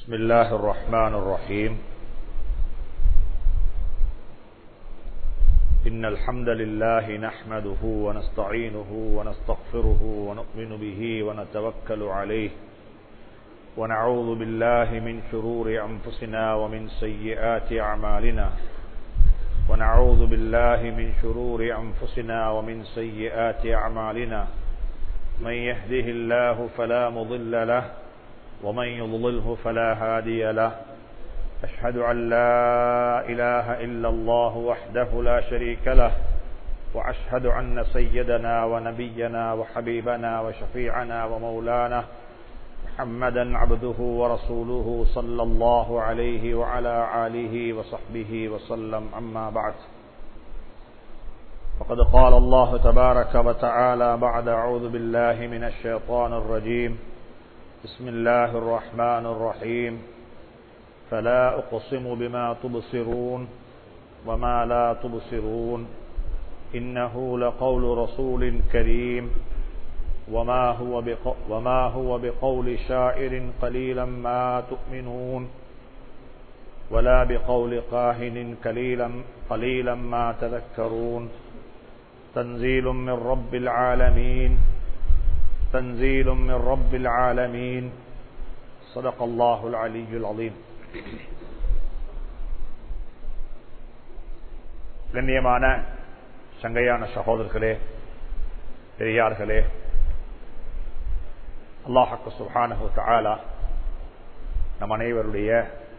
بسم الله الرحمن الرحيم إن الحمد لله نحمده ونستعينه ونستغفره ونؤمن به ونتوكل عليه ونعوذ بالله من شرور أنفسنا ومن سيئات أعمالنا ونعوذ بالله من شرور أنفسنا ومن سيئات أعمالنا من يهده الله فلا مضل له ومن يضلله فلا هادي له أشهد أن لا إله إلا الله وحده لا شريك له وأشهد أن سيدنا ونبينا وحبيبنا وشفيعنا ومولانا محمدا عبده ورسوله صلى الله عليه وعلى آله وصحبه وسلم أما بعد فقد قال الله تبارك وتعالى بعد أعوذ بالله من الشيطان الرجيم بسم الله الرحمن الرحيم فلا أقسم بما تبصرون وما لا تبصرون إنه لقول رسول كريم وما هو, بق... وما هو بقول شاعر قليلا ما تؤمنون ولا بقول قاهن قليلا, قليلا ما تذكرون تنزيل من رب العالمين تنزيل من رب العالمين صدق الله العلي العظيم கண்ணியமான சங்கையான சகோதரர்களே பெரியார்களே அல்லாஹக்கு சுஹானு தாலா நம் அனைவருடைய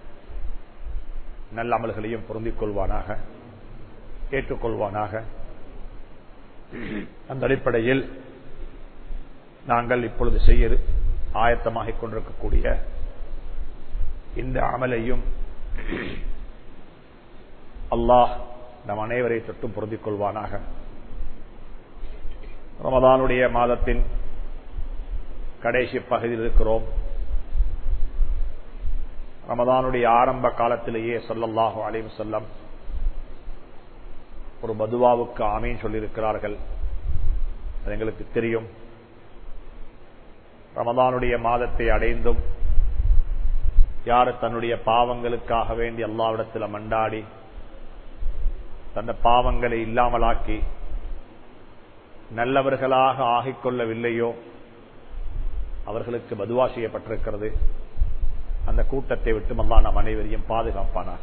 நல்ல அமல்களையும் பொருந்திக் கொள்வானாக ஏற்றுக்கொள்வானாக அந்த அடிப்படையில் நாங்கள் இப்பொழுது செய்ய ஆயத்தமாகிக் கொண்டிருக்கக்கூடிய இந்த அமலையும் அல்லாஹ் நம் அனைவரை தொட்டும் பொருந்திக் கொள்வானாக ரமதானுடைய மாதத்தின் கடைசி பகுதியில் இருக்கிறோம் ரமதானுடைய ஆரம்ப காலத்திலேயே சொல்லல்லாஹு அலைவு செல்லம் ஒரு மதுவாவுக்கு ஆமீன் சொல்லியிருக்கிறார்கள் அது எங்களுக்கு தெரியும் ரமதானுடைய மாதத்தை அடைந்தும் யார் தன்னுடைய பாவங்களுக்காக வேண்டி அல்லாவிடத்தில் மண்டாடி தன்னை பாவங்களை இல்லாமலாக்கி நல்லவர்களாக ஆகிக் கொள்ளவில்லையோ அவர்களுக்கு மதுவா செய்யப்பட்டிருக்கிறது அந்த கூட்டத்தை விட்டு அல்லா நம் அனைவரையும் பாதுகாப்பானார்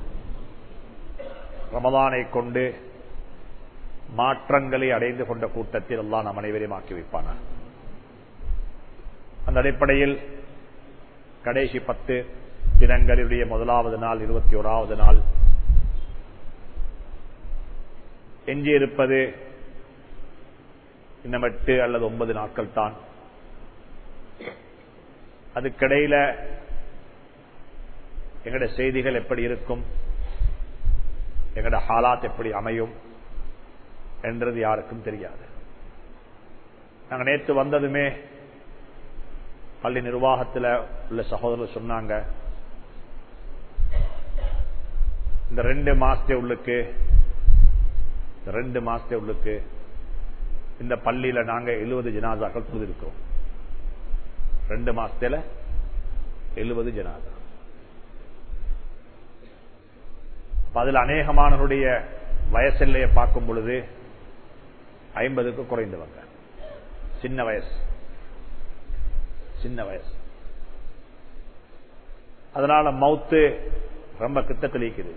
ரமதானை கொண்டு மாற்றங்களை அடைந்து கொண்ட கூட்டத்தில் அல்லா நம் அனைவரையும் ஆக்கி வைப்பானார் அந்த அடிப்படையில் கடைசி பத்து தினங்களுடைய முதலாவது நாள் இருபத்தி ஓராவது நாள் எஞ்சியிருப்பது இன்னும் எட்டு அல்லது ஒன்பது நாட்கள் தான் அதுக்கிடையில எங்கட செய்திகள் எப்படி இருக்கும் எங்கட ஹாலாத் எப்படி அமையும் என்றது யாருக்கும் தெரியாது நாங்க நேற்று வந்ததுமே பள்ளி நிர்வாகத்தில் உள்ள சகோதரர் சொன்னாங்க இந்த ரெண்டு மாசத்தை உள்ளுக்கு ரெண்டு மாசத்தை உள்ளுக்கு இந்த பள்ளியில நாங்க எழுபது ஜனாதாக்கள் புதிருக்கோம் ரெண்டு மாசத்துல எழுபது ஜனாதா அதில் அநேகமானவருடைய வயசெல்லையை பார்க்கும் பொழுது ஐம்பதுக்கு குறைந்தவங்க சின்ன வயசு சின்ன வயசு அதனால மவுத்து ரொம்ப கிட்டத்தில் இருக்குது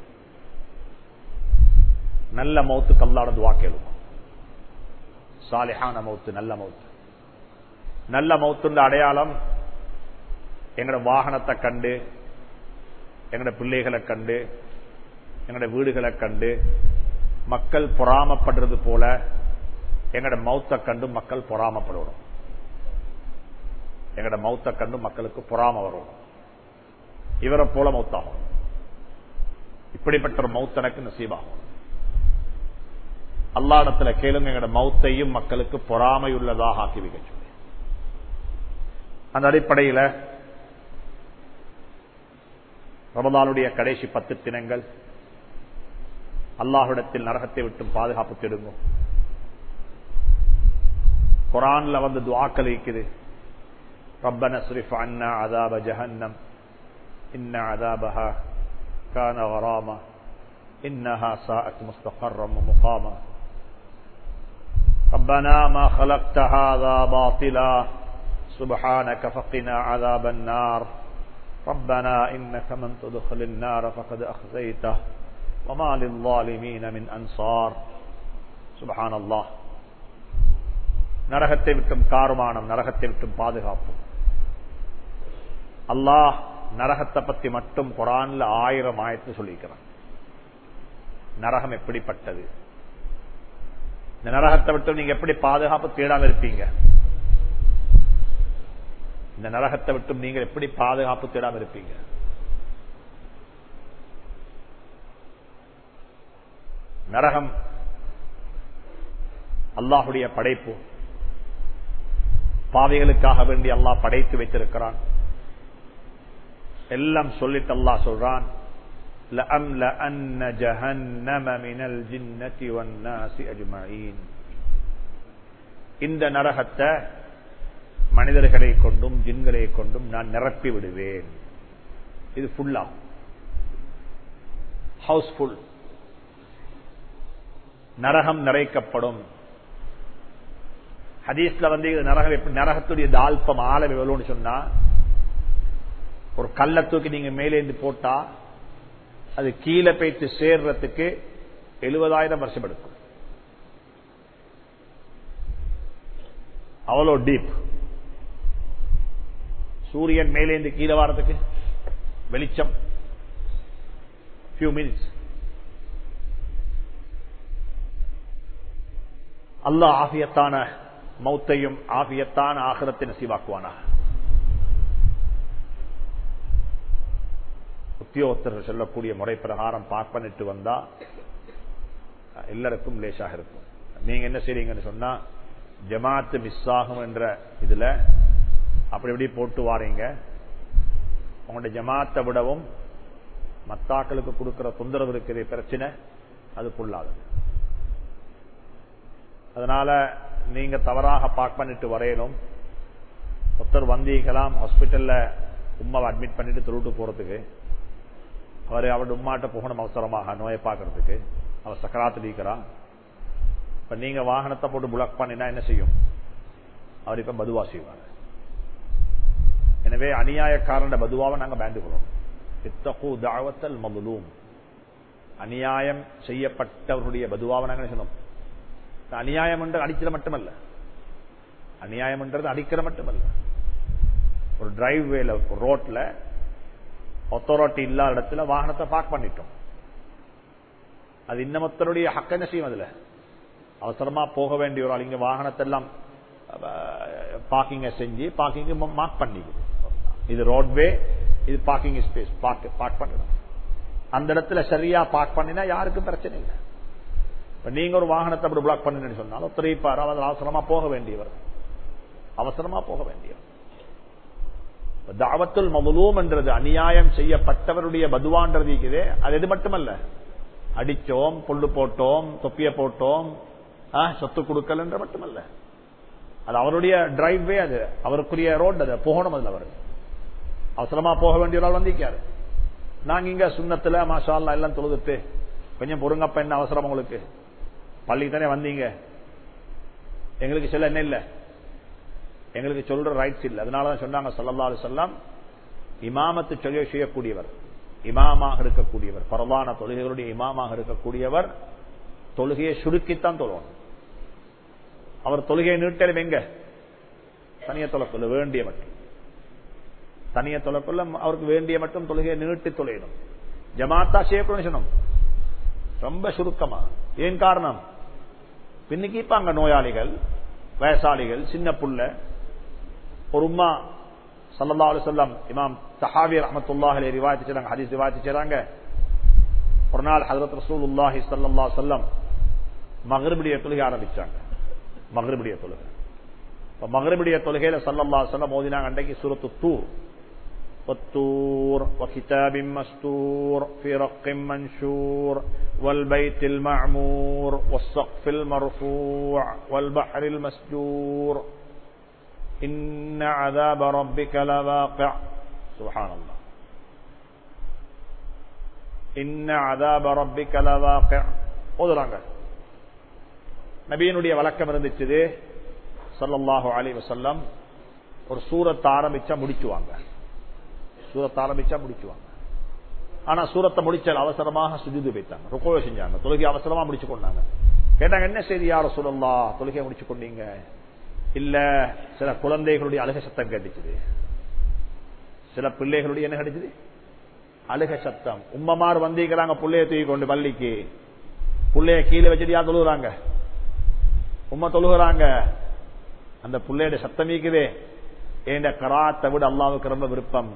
நல்ல மவுத்து கல்லாட துவா கேளுவோம் சாலிஹான மவுத்து நல்ல மவுத்து நல்ல மவுத்துன்ற அடையாளம் எங்கட வாகனத்தை கண்டு எங்கட பிள்ளைகளை கண்டு எங்கட வீடுகளை கண்டு மக்கள் பொறாமப்படுறது போல எங்கட மௌத்த கண்டு மக்கள் பொறாமப்படணும் எங்கட மௌத்த கண்டு மக்களுக்கு பொறாம வரும் இவரை போல மௌத்தாகும் இப்படிப்பட்ட ஒரு மௌத் எனக்கு நசீபாகும் அல்லாடத்துல கேளுங்க எங்கட மௌத்தையும் மக்களுக்கு பொறாமையுள்ளதாக ஆக்கி வைக்க சொல்லி அந்த அடிப்படையில் ரமதானுடைய கடைசி பத்து தினங்கள் அல்லாஹிடத்தில் நரகத்தை விட்டு பாதுகாப்பு தேடுங்க குரான்ல வந்து துவாக்கள் இருக்குது ربنا اصرف عنا عذاب جهنم إن عذابها كان غراما إنها ساءت مستقرا ومقاما ربنا ما خلقت هذا باطلا سبحانك فقنا عذاب النار ربنا إنك من تدخل النار فقد أخزيته وما للظالمين من أنصار سبحان الله நரகத்தை விட்டும் காருமானம் நரகத்தை விட்டும் பாதுகாப்பு அல்லாஹ் நரகத்தை பத்தி மட்டும் குரான்ல ஆயிரம் ஆயத்து சொல்லிக்கிறான் நரகம் எப்படிப்பட்டது இந்த நரகத்தை விட்டு நீங்க எப்படி பாதுகாப்பு தேடாம இருப்பீங்க இந்த நரகத்தை விட்டும் நீங்கள் எப்படி பாதுகாப்பு தேடாம இருப்பீங்க நரகம் அல்லாஹுடைய படைப்பு பாவைகளுக்காக வேண்டி அல்லாஹ் படைத்து வைத்திருக்கிறான் எல்லாம் சொல்லிட்டு அல்லாஹ் சொல்றான் لأملأن جهنم من الجنة والناس أجمعين இந்த நரகத்தை மனிதர்களை கொண்டும் ஜின்களை கொண்டும் நான் நிரப்பி விடுவேன் இது ஃபுல்லா ஹவுஸ்ஃபுல் நரகம் நிறைக்கப்படும் ஹதீஸ்ல வந்து இது நரகம் எப்படி நரகத்துடைய தால்பம் ஆழம் எவ்வளவுன்னு சொன்னா ஒரு கல்ல தூக்கி நீங்க மேலேந்து போட்டா அது கீழே போய்த்து சேர்றதுக்கு எழுபதாயிரம் வருஷம் எடுக்கும் அவ்வளோ டீப் சூரியன் மேலேந்து கீழே வாரத்துக்கு வெளிச்சம் ஃபியூ மினிட்ஸ் அல்லாஹ் ஆபியத்தான மௌத்தையும் ஆபியத்தான ஆகிரத்தை நசீவாக்குவானா உத்தியோகத்தர் சொல்லக்கூடிய முறை பிரகாரம் பார்க் பண்ணிட்டு வந்தா எல்லாருக்கும் லேசாக இருக்கும் நீங்க என்ன செய்றீங்கன்னு சொன்னா ஜமாத்து மிஸ் ஆகும் என்ற இதுல அப்படி இப்படி போட்டு வாரீங்க உங்களுடைய ஜமாத்தை விடவும் மத்தாக்களுக்கு கொடுக்கிற தொந்தரவு இருக்கிற பிரச்சனை அதுக்குள்ளாகுது அதனால நீங்க தவறாக பார்க் பண்ணிட்டு வரையணும் ஒருத்தர் வந்தீங்கலாம் ஹாஸ்பிட்டல்ல உமாவை அட்மிட் பண்ணிட்டு திருட்டு போறதுக்கு அவர் அவருடைய உமாட்ட போகணும் அவசரமாக நோயை பார்க்கறதுக்கு அவர் சக்கராத்து நீக்கிறான் இப்ப நீங்க வாகனத்தை போட்டு புளாக் பண்ணினா என்ன செய்யும் அவர் இப்ப பதுவா செய்வார் எனவே அநியாயக்காரன் பதுவாவை நாங்க பேண்டுக்கிறோம் இத்தகு தாவத்தல் மதுலூம் அநியாயம் செய்யப்பட்டவருடைய பதுவாவை நாங்க என்ன சொன்னோம் அநியாயம் என்று அடிக்கிற மட்டுமல்ல அநியாயம் என்றது அடிக்கிற மட்டுமல்ல ஒரு டிரைவ் வேல ரோட்ல அத்தாரிட்டி இல்லாத இடத்துல வாகனத்தை பார்க் பண்ணிட்டோம் அது இன்னமத்தருடைய ஹக்க என்ன செய்யும் அதுல அவசரமா போக வேண்டிய ஒரு ஆள் இங்க வாகனத்தை எல்லாம் பார்க்கிங்க செஞ்சு பார்க்கிங் மார்க் பண்ணிக்கும் இது ரோட்வே இது பார்க்கிங் ஸ்பேஸ் பார்க் பண்ணணும் அந்த இடத்துல சரியா பார்க் பண்ணினா யாருக்கும் பிரச்சனை இல்லை இப்ப நீங்க ஒரு வாகனத்தை அப்படி பிளாக் பண்ணுன்னு சொன்னாலும் திரைப்பாரு அவர் அவசரமா போக வேண்டியவர் அவசரமா போக வேண்டியவர் தாவத்துல் மதுலூம் என்றது அநியாயம் செய்யப்பட்டவருடைய பதுவான்றது இருக்குது அது எது மட்டுமல்ல அடிச்சோம் புல்லு போட்டோம் தொப்பிய போட்டோம் சொத்து கொடுக்கல் என்ற மட்டுமல்ல அது அவருடைய டிரைவ்வே அது அவருக்குரிய ரோட் அது போகணும் அதுல அவர் அவசரமா போக வேண்டிய ஆள் வந்திருக்காரு நாங்க இங்க சுண்ணத்துல மாஷா எல்லாம் தொழுதுட்டு கொஞ்சம் பொறுங்கப்ப என்ன அவசரம் உங்களுக்கு பள்ளிக்கு தானே வந்தீங்க எங்களுக்கு சொல்ல என்ன இல்லை எங்களுக்கு சொல்ற ரைட்ஸ் இல்லை அதனாலதான் சொன்னாங்க சொல்லல்லா சொல்லாம் இமாமத்து சொல்லி செய்யக்கூடியவர் இமாமாக இருக்கக்கூடியவர் பரவான தொழுகைகளுடைய இமாமாக இருக்கக்கூடியவர் தொழுகையை சுருக்கித்தான் தொழுவணும் அவர் தொழுகையை நீட்டலும் எங்க தனிய தொலைக்கொள்ள வேண்டிய மட்டும் தனிய தொலைக்கொள்ள அவருக்கு வேண்டிய மட்டும் தொழுகையை நீட்டி தொலையணும் ஜமாத்தா செய்யக்கூடாது ரொம்ப சுருக்கமா ஏன் காரணம் பின்னுக்கிப்பாங்க நோயாளிகள் வயசாளிகள் சின்ன புள்ள ஒரு உமா சல்லா அலி சொல்லம் இமாம் சஹாபி ரஹமத்துல்லாஹி ரிவாயத்து செய்றாங்க ஹதீஸ் ரிவாயத்து செய்றாங்க ஒரு நாள் ஹதரத் ரசூலுல்லாஹி ஸல்லல்லாஹு அலைஹி வஸல்லம் மக்ரிபுடைய தொழுகை ஆரம்பிச்சாங்க மக்ரிபுடைய தொழுகை இப்ப மக்ரிபுடைய தொழுகையில ஸல்லல்லாஹு அலைஹி வஸல்லம் ஓதினாங்க அன்றைக்கு சூரத்து தூர் والطور وكتاب مستور في رق منشور والبيت المعمور والسقف المرفوع والبحر المسجور إن عذاب ربك لواقع سبحان الله இன்ன அதாப ரப்பிக லவாகி ஓதுறாங்க நபியினுடைய வழக்கம் இருந்துச்சு ஸல்லல்லாஹு அலைஹி வஸல்லம் ஒரு சூரத்தை ஆரம்பிச்சா முடிச்சுவாங்க சூரத்தை ஆரம்பிச்சா முடிச்சுவாங்க ஆனா சூரத்தை முடிச்சால் அவசரமாக சுஜுது வைத்தாங்க ருக்கோவை செஞ்சாங்க தொழுகை அவசரமா முடிச்சு கொண்டாங்க கேட்டாங்க என்ன செய்தி யார சொல்லலா தொழுகையை முடிச்சு கொண்டீங்க இல்ல சில குழந்தைகளுடைய அழுக சத்தம் கேட்டுச்சுது சில பிள்ளைகளுடைய என்ன கிடைச்சது அழுக சத்தம் உம்மமார் வந்தீங்கிறாங்க புள்ளைய தூக்கி கொண்டு பள்ளிக்கு புள்ளைய கீழே வச்சுட்டு யார் தொழுகிறாங்க உம்மா தொழுகிறாங்க அந்த புள்ளையோட சத்தம் இருக்குதே என்ற கராத்தை விட அல்லாவுக்கு ரொம்ப விருப்பம்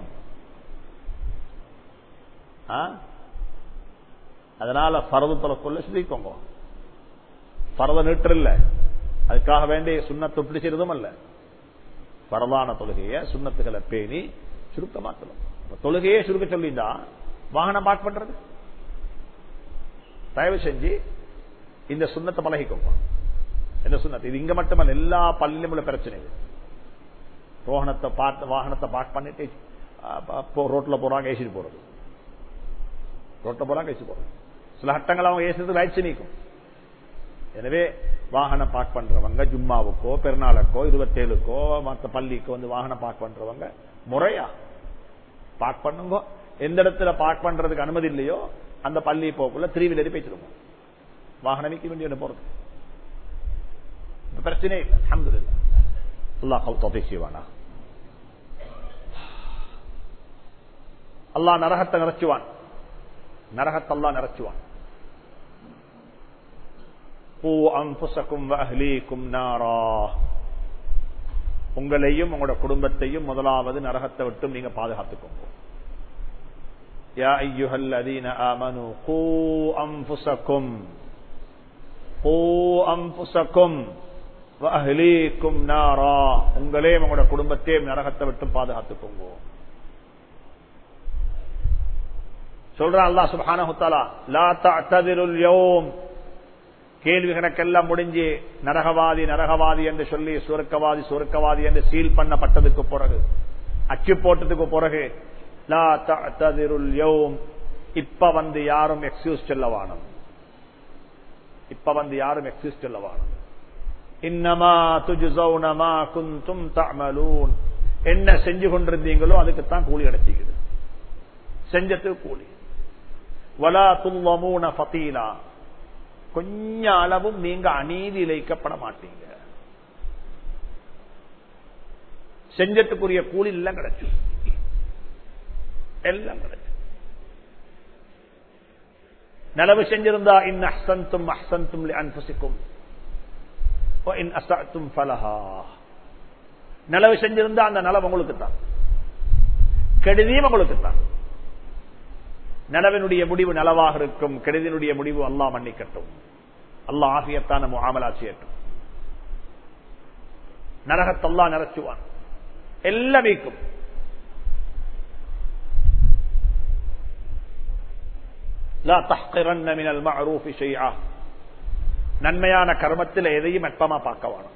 ஆ? அதனால பரது தொலைக்குள்ள சுதிக்கோங்க பரத நீட்டு இல்ல அதுக்காக வேண்டிய சுண்ணத்தை இப்படி செய்யறதும் அல்ல பரவான தொழுகைய சுண்ணத்துகளை பேணி சுருக்கமாக்கணும் இப்ப தொழுகையே சுருக்க சொல்லிட்டா வாகனம் பார்க் பண்றது தயவு செஞ்சு இந்த சுண்ணத்தை பழகிக்கோங்க என்ன சுண்ணத்து இது இங்க மட்டுமல்ல எல்லா பள்ளியிலும் உள்ள பிரச்சனை இது வாகனத்தை பார்த்து வாகனத்தை பார்க் பண்ணிட்டு ஆ, போ- ரோட்ல போறாங்க ஏசிட்டு போறது ரோட்ல போறாங்க ஏசி போறது சில ஹட்டங்கள் அவங்க ஏசுறது வயிற்று நீக்கும் எனவே வாகனம் பார்க் பண்றவங்க ஜும்மாவுக்கோ பெருநாளுக்கோ இருபத்தேழுக்கோ மற்ற பள்ளிக்கோ வந்து வாகனம் பார்க் பண்றவங்க முறையா பார்க் பண்ணுங்க எந்த இடத்துல பார்க் பண்றதுக்கு அனுமதி இல்லையோ அந்த பள்ளி போக்குள்ள த்ரீ வீலரி போயிட்டுருவோம் வாகனம் விற்க வேண்டிய போறது இப்ப பிரச்சனை இல்லை அஹமதுல்லா அல்லாஹ் தௌஃபீக் செய்வானா அல்லாஹ் நரகத்தை நிறைச்சுவான் நரகத்தை அல்லாஹ் நிறைச்சுவான் பூ அன்புசக்கும் அஹ்லீக்கும் நாரா உங்களையும் உங்களோட குடும்பத்தையும் முதலாவது நரகத்தை விட்டு நீங்க பாதுகாத்துக்கோங்க يا أيها الذين آمنوا قوا أنفسكم قوا أنفسكم وأهليكم نارا உங்களையும் உங்களோட குடும்பத்தையும் நரகத்தை விட்டு பாதுகாத்துக்கோங்க சொல்றான் அல்லாஹ் சுப்ஹானஹு தஆலா லா தஅததிருல் யௌம் கேள்வி கணக்கெல்லாம் முடிஞ்சு நரகவாதி நரகவாதி என்று சொல்லி சுருக்கவாதி சுருக்கவாதி என்று சீல் பண்ணப்பட்டதுக்கு பிறகு அச்சு போட்டதுக்கு பிறகு லா தஅததிருல் யௌம் இப்ப வந்து யாரும் எக்ஸ்கியூஸ் சொல்லவானம் இப்ப வந்து யாரும் எக்ஸ்கியூஸ் சொல்லவானம் இன்னமா துஜ்ஸௌன மா குன்தும் தஅமலூன் என்ன செஞ்சு கொண்டிருந்தீங்களோ அதுக்கு தான் கூலி கிடைச்சிக்குது செஞ்சதுக்கு கூலி வலா துல்லமூன ஃபதீலா கொஞ்ச அளவும் நீங்க அநீதி இழைக்கப்பட மாட்டீங்க செஞ்சத்துக்குரிய கூலி எல்லாம் கிடைச்சு எல்லாம் கிடைச்சு நலவு செஞ்சிருந்தா இன் அஹ்சன்தும் அஹ்சன்தும் அன்புசிக்கும் இன் அசாத்தும் ஃபலஹா நலவு செஞ்சிருந்தா அந்த நலவு உங்களுக்கு தான் கெடுதியும் உங்களுக்கு தான் நலவினுடைய முடிவு நலவாக இருக்கும் கெடுதினுடைய முடிவு அல்லாஹ் மன்னிக்கட்டும் அல்லாஹ் ஆசியத்தான முகாமலா செய்யட்டும் நரகத்தல்லா நிறச்சுவான் எல்லாம் நீக்கும் லா தஹ்கிரன்ன மினல் மஅரூஃபி ஷைஆ நன்மையான கர்மத்தில் எதையும் அற்பமா பார்க்க வேணும்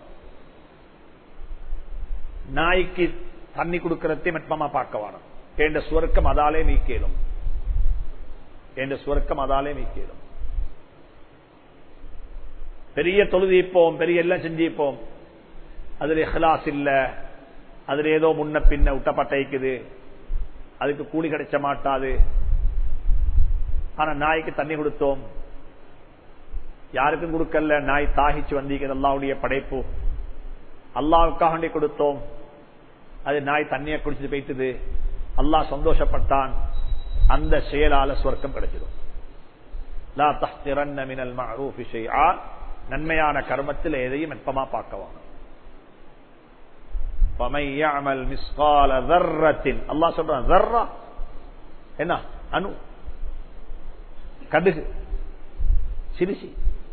நாய்க்கு தண்ணி கொடுக்கறதையும் அற்பமா பார்க்க வேணும் என்ற சுவர்க்கம் அதாலே நீக்கேலும் என்ற சுவர்க்கம் அதாலே நீக்கேலும் பெரிய தொழுதிப்போம் பெரிய எல்லாம் செஞ்சிப்போம் அதுல இஹ்லாஸ் இல்ல அதுல ஏதோ முன்ன பின்ன விட்டப்பட்டிக்குது அதுக்கு கூலி கிடைச்ச மாட்டாது ஆனா நாய்க்கு தண்ணி கொடுத்தோம் யாருக்கும் கொடுக்கல நாய் தாகிச்சு வந்தீங்க அல்லாவுடைய படைப்பு அல்லாவுக்காக வேண்டி கொடுத்தோம் அது நாய் தண்ணியை குடிச்சு போயிட்டுது அல்லாஹ் சந்தோஷப்பட்டான் அந்த செயலால சொர்க்கம் கிடைச்சிடும் லா தஹ்திரன்ன மினல் மஅரூஃபி ஷைஆ நன்மையான கர்மத்தில் எதையும் மெப்பமா பார்க்கவாங்க فَمَن يَعْمَلْ مِثْقَالَ ذَرَّةٍ அல்லாஹ் சொல்றான் ذرة என்ன அணு கடுகு சிரிசி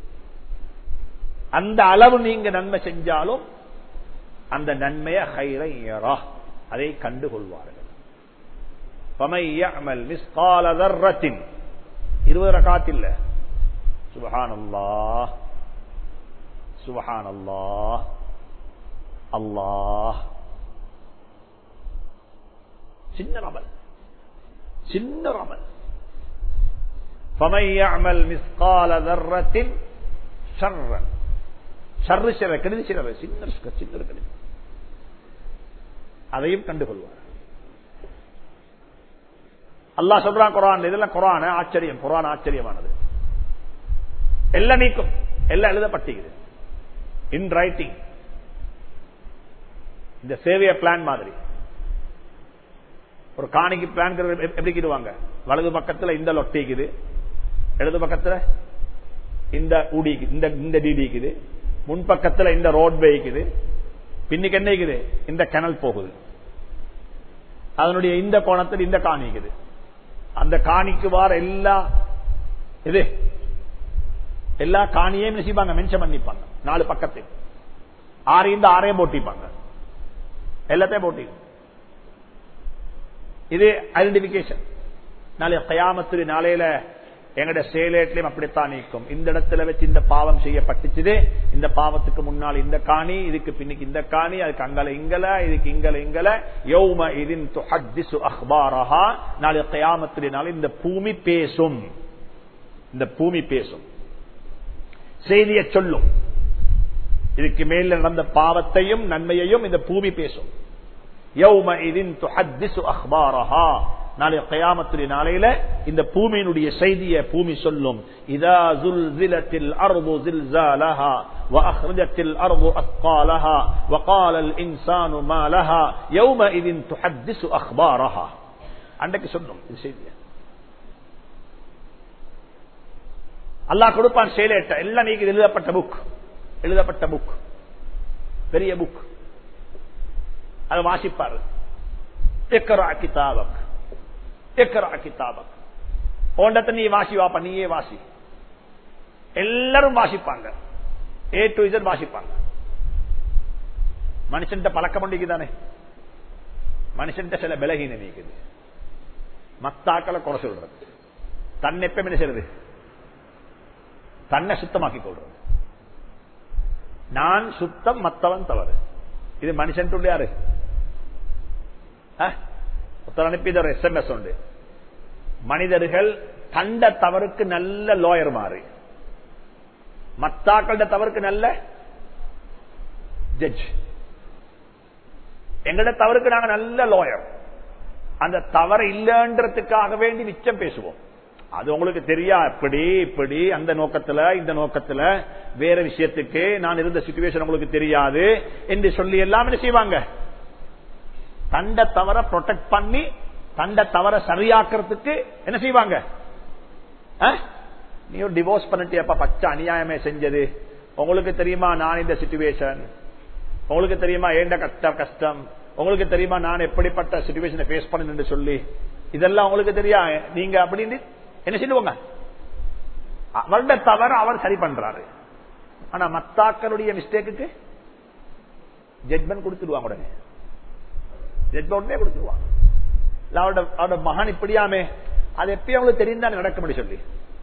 அந்த அளவு நீங்க நன்மை செஞ்சாலும் அந்த நன்மைய ஹைரை யரா அதை கண்டுகொள்வார்கள் فَمَن يَعْمَلْ مِثْقَالَ ذَرَّةٍ இருபது ரகாத் இல்ல சுபஹானல்லாஹ் சுபஹானல்லாஹ் அல்லாஹ் சின்ன ரமல் சின்ன ரமல் فَمَنْ يَعْمَلْ مِثْقَالَ ذَرَّةٍ شَرًّا ஷர்ரு சில கெடுதி சில சின்ன சின்ன கெடுதி அதையும் கண்டுகொள்வார் அல்லாஹ் சொல்றான் குரான் இதெல்லாம் குரான் ஆச்சரியம் குரான் ஆச்சரியமானது எல்லாம் நீக்கும் எல்லாம் எழுதப்பட்டிருக்குது இன் ரைட்டிங் இந்த சேவைய பிளான் மாதிரி ஒரு காணிக்கு பிளான் எப்படி கிடுவாங்க வலது பக்கத்துல இந்த லொட்டிக்குது இடது பக்கத்துல இந்த ஊடிக்கு இந்த இந்த டிடிக்குது முன் பக்கத்துல இந்த ரோட் இருக்குது பின்னுக்கு என்ன இருக்குது இந்த கிணல் போகுது அதனுடைய இந்த கோணத்தில் இந்த காணிக்குது அந்த காணிக்கு வார எல்லா இது எல்லா காணியையும் நினைப்பாங்க மென்ஷன் பண்ணிப்பாங்க நாலு பக்கத்தில் ஆறு இந்த ஆறையும் போட்டிப்பாங்க எல்லாத்தையும் போட்டி இது ஐடென்டிபிகேஷன் நாளைய கயாமத்து நாளையில எங்கட சேலேட்லயும் அப்படித்தான் நீக்கும் இந்த இடத்துல வச்சு இந்த பாவம் செய்யப்பட்டுச்சுது இந்த பாவத்துக்கு முன்னால் இந்த காணி இதுக்கு பின்னுக்கு இந்த காணி அதுக்கு அங்கல இங்கல இதுக்கு இங்கல இங்கல யௌம இதின் துஹத்திசு அஹ்பாரஹா நாளைய கயாமத்தினால இந்த பூமி பேசும் இந்த பூமி பேசும் செய்தியை சொல்லும் இதுக்கு மேல நடந்த பாவத்தையும் நன்மையையும் இந்த பூமி பேசும் யௌம இதின் துஹத்திசு அஹ்பாரஹா நாளை கயாமத்துடைய நாளையில இந்த பூமியினுடைய செய்தியை பூமி சொல்லும் இதா زلزلتில் الارض زلزالها واخرجت الارض اثقالها وقال الانسان ما لها يومئذ تحدث اخبارها அன்றைக்கு சொல்லும் இது செய்திய அல்லாஹ் கொடுப்பான் செயலேட்ட எல்லாம் நீங்க எழுதப்பட்ட புக் எழுதப்பட்ட புக் பெரிய புக் அதை வாசிப்பாரு எக்கரா கிதாபக் எக்கரா கிதாபக் போண்டத்தை நீ வாசி வாப்பா நீயே வாசி எல்லாரும் வாசிப்பாங்க ஏ டு இசட் வாசிப்பாங்க மனுஷன் பழக்கம் தானே மனுஷன் சில விலகின நீக்குது மத்தாக்களை குறை சொல்றது தன்னை எப்ப என்ன செய்யறது தன்னை சுத்தமாக்கி கொள்றது நான் சுத்தம் மத்தவன் தவறு இது மனுஷன் யாரு ஒருத்தர் அனுப்பியது ஒரு எஸ்எம்எஸ் உண்டு மனிதர்கள் கண்ட தவறுக்கு நல்ல லோயர் மாறு மத்தாக்கள தவறுக்கு நல்ல ஜட்ஜ் எங்கட தவறுக்கு நாங்க நல்ல லோயர் அந்த தவறு இல்லைன்றதுக்காக வேண்டி மிச்சம் பேசுவோம் அது உங்களுக்கு தெரியா இப்படி இப்படி அந்த நோக்கத்துல இந்த நோக்கத்துல வேற விஷயத்துக்கு நான் இருந்த சுச்சுவேஷன் உங்களுக்கு தெரியாது என்று சொல்லி எல்லாம் என்ன செய்வாங்க தண்ட தவற ப்ரொடெக்ட் பண்ணி தண்ட தவற சரியாக்குறதுக்கு என்ன செய்வாங்க நீ ஒரு டிவோர்ஸ் பண்ணிட்டியப்பா பச்சை அநியாயமே செஞ்சது உங்களுக்கு தெரியுமா நான் இந்த சிச்சுவேஷன் உங்களுக்கு தெரியுமா ஏண்ட கஷ்டம் கஷ்டம் உங்களுக்கு தெரியுமா நான் எப்படிப்பட்ட சிச்சுவேஷனை பேஸ் பண்ணு சொல்லி இதெல்லாம் உங்களுக்கு தெரியா நீங்க அப்படின்னு என்ன செய்வாங்க அவருடைய தவற அவர் சரி பண்றாரு ஆனா மத்தாக்களுடைய மிஸ்டேக்கு ஜட்மெண்ட் கொடுத்துடுவாங்க உடனே உடனே கொடுத்துருவான் அவரோட மகன் இப்படியாமே அது எப்பயும் அவங்களுக்கு தெரியும் நடக்க முடியும் சொல்லி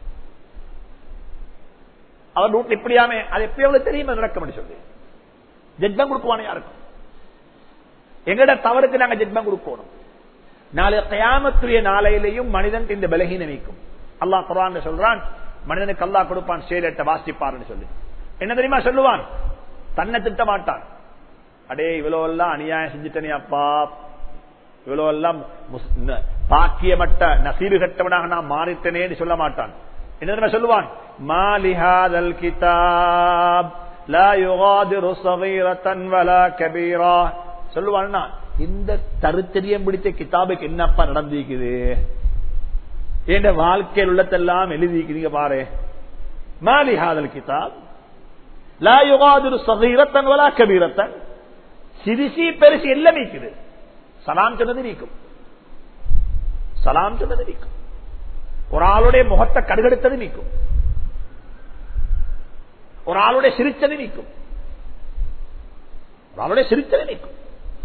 அவர் ரூட் இப்படியாமே அது எப்பயும் அவங்களுக்கு தெரியும் நடக்க முடியும் சொல்லி ஜட்மெண்ட் கொடுக்குவானே யாருக்கும் எங்கட தவறுக்கு நாங்க ஜட்மெண்ட் கொடுக்கணும் நாளை கயாமத்துடைய நாளையிலையும் மனிதன் இந்த பலகீன நீக்கும் அல்லாஹ் குரான் சொல்றான் மனிதனுக்கு அல்லாஹ் கொடுப்பான் சேலட்ட வாசிப்பாருன்னு சொல்லி என்ன தெரியுமா சொல்லுவான் தன்னை திட்ட மாட்டான் அடே இவ்வளவு எல்லாம் அநியாயம் செஞ்சுட்டனே அப்பா இவ்வளவு எல்லாம் பாக்கியமட்ட நசீடு கட்டவனாக நான் மாறிட்டனேன்னு சொல்ல மாட்டான் என்ன சொல்லுவான் மாலிஹாதல் கிதாப் லா யுகாதிரு சகீரத்தன் வலா கபீரா சொல்லுவான்னா இந்த தருத்தரியம் பிடித்த கிதாபுக்கு என்னப்பா நடந்திருக்குது என் வாழ்க்கையில் உள்ளதெல்லாம் எழுதிக்கிறீங்க பாரு மாலிஹாதல் கிதாப் லா யுகாதிரு சகீரத்தன் வலா கபீரத்தன் சிரிசி பெருசு எல்லாம் நீக்குது சலாம் சொன்னது நீக்கும் சலாம் சொன்னது நீக்கும் ஒரு ஆளுடைய முகத்தை கடுகெடுத்தது நீக்கும் ஒரு ஆளுடைய சிரிச்சது நீக்கும் ஒரு ஆளுடைய சிரிச்சது நீக்கும்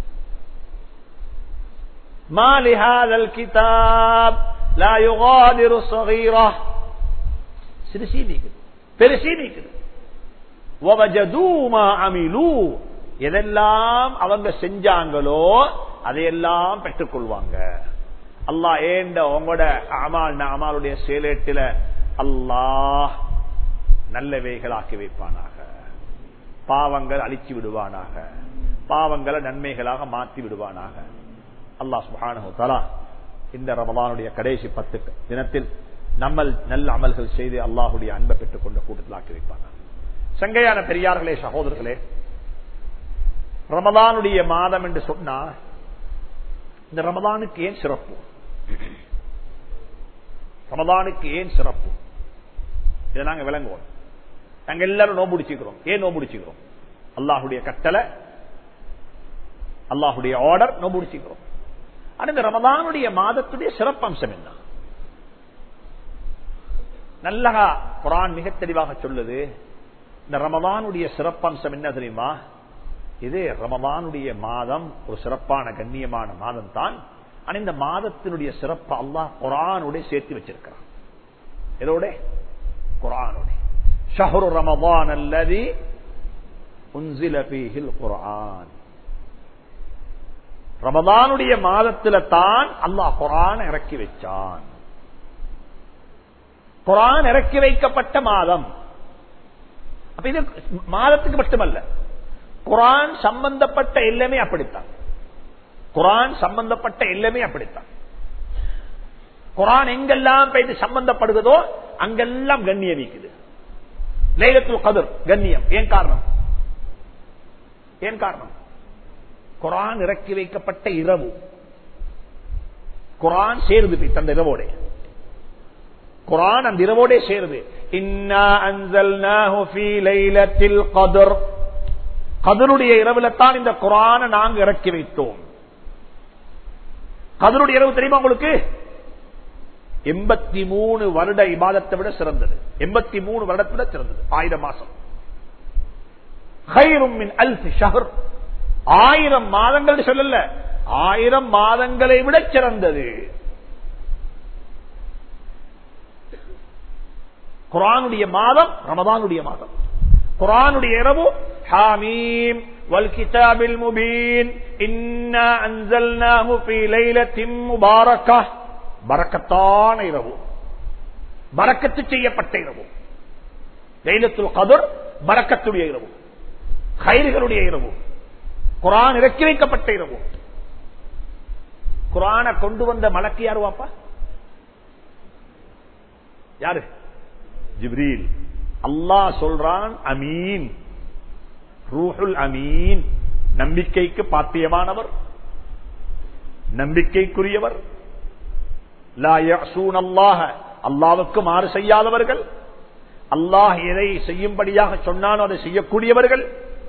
ما لهذا الكتاب لا يغادر صغيرة சிறுசி நீக்குது பெருசி நீக்குது وَوَجَدُوا مَا عَمِلُوا எதெல்லாம் அவங்க செஞ்சாங்களோ அதையெல்லாம் பெற்றுக்கொள்வாங்க அல்லாஹ் ஏண்ட உங்களோட அமால் அமாலுடைய சேலேட்டில அல்லாஹ் நல்லவைகளாக்கி வைப்பானாக பாவங்கள் அழிச்சு விடுவானாக பாவங்களை நன்மைகளாக மாற்றி விடுவானாக அல்லாஹ் சுபானு தலா இந்த ரமலானுடைய கடைசி பத்து தினத்தில் நம்ம நல்ல அமல்கள் செய்து அல்லாஹுடைய அன்பை பெற்றுக் கொண்ட கூட்டத்தில் ஆக்கி வைப்பாங்க சங்கையான பெரியார்களே சகோதரர்களே ரமலானுடைய மாதம் என்று சொன்னா இந்த ரமலானுக்கு ஏன் சிறப்பு ரமலானுக்கு ஏன் சிறப்பு இதை நாங்க விளங்குவோம் நாங்க எல்லாரும் நோம்பு முடிச்சுக்கிறோம் ஏன் நோம்பு முடிச்சுக்கிறோம் அல்லாஹுடைய கட்டளை அல்லாஹுடைய ஆர்டர் நோம்பு முடிச்சுக்கிறோம் ஆனா இந்த ரமதானுடைய மாதத்துடைய சிறப்பம்சம் என்ன நல்லகா குரான் மிக தெளிவாக சொல்லுது இந்த ரமதானுடைய சிறப்பம்சம் என்ன தெரியுமா இது ரமதானுடைய மாதம் ஒரு சிறப்பான கண்ணியமான மாதம் தான் ஆனா இந்த மாதத்தினுடைய சிறப்பு அல்லாஹ் குரானுடைய சேர்த்து வச்சிருக்கிறான் இதோட குரானுடைய ஷஹரு ரமதான் அல்லது உன்சில பீஹில் குரான் ரமதானுடைய மாதத்தில தான் அல்லாஹ் குரான் இறக்கி வச்சான் குரான் இறக்கி வைக்கப்பட்ட மாதம் அப்ப இது மாதத்துக்கு மட்டுமல்ல குரான் சம்பந்தப்பட்ட எல்லாமே அப்படித்தான் குரான் சம்பந்தப்பட்ட எல்லாமே அப்படித்தான் குரான் எங்கெல்லாம் போயிட்டு சம்பந்தப்படுகிறதோ அங்கெல்லாம் கண்ணியம் நீக்குது லைலத்துல் கதர் கண்ணியம் ஏன் காரணம் ஏன் காரணம் குரான் இறக்கி வைக்கப்பட்ட இரவு குரான் சேருது தந்த இரவோட குரான் அந்த இரவோட சேருது இன்னா அன்சல்னாஹு ஃபீ லைலத்தில் கதர் கதருடைய இரவுல தான் இந்த குரானை நாங்க இறக்கி வைத்தோம் கதருடைய இரவு தெரியுமா உங்களுக்கு எண்பத்தி மூணு வருட இபாதத்தை விட சிறந்தது எண்பத்தி மூணு வருடத்தை விட சிறந்தது ஆயிரம் மாசம் ஆயிரம் மாதங்கள் சொல்லல ஆயிரம் மாதங்களை விட சிறந்தது குரானுடைய மாதம் ரமதானுடைய மாதம் குரானுடைய இரவு حاميم والكتاب المبين إنا أنزلناه في ليلة مباركة பரக்கத்தான இரவு பரக்கத்து செய்யப்பட்ட இரவு லைலத்துல் கதர் பரக்கத்துடைய இரவு கயிறுகளுடைய இரவு குரான் இறக்கி வைக்கப்பட்ட இரவு குரான கொண்டு வந்த மலக்கு யாரு வாப்பா யாரு ஜிப்ரீல் அல்லாஹ் சொல்றான் அமீன் ரூஹுல் அமீன் நம்பிக்கைக்கு பாத்தியமானவர் நம்பிக்கைக்குரியவர் அல்லாவுக்கு மாறு செய்யாதவர்கள் அல்லாஹ் எதை செய்யும்படியாக சொன்னானோ அதை செய்யக்கூடியவர்கள்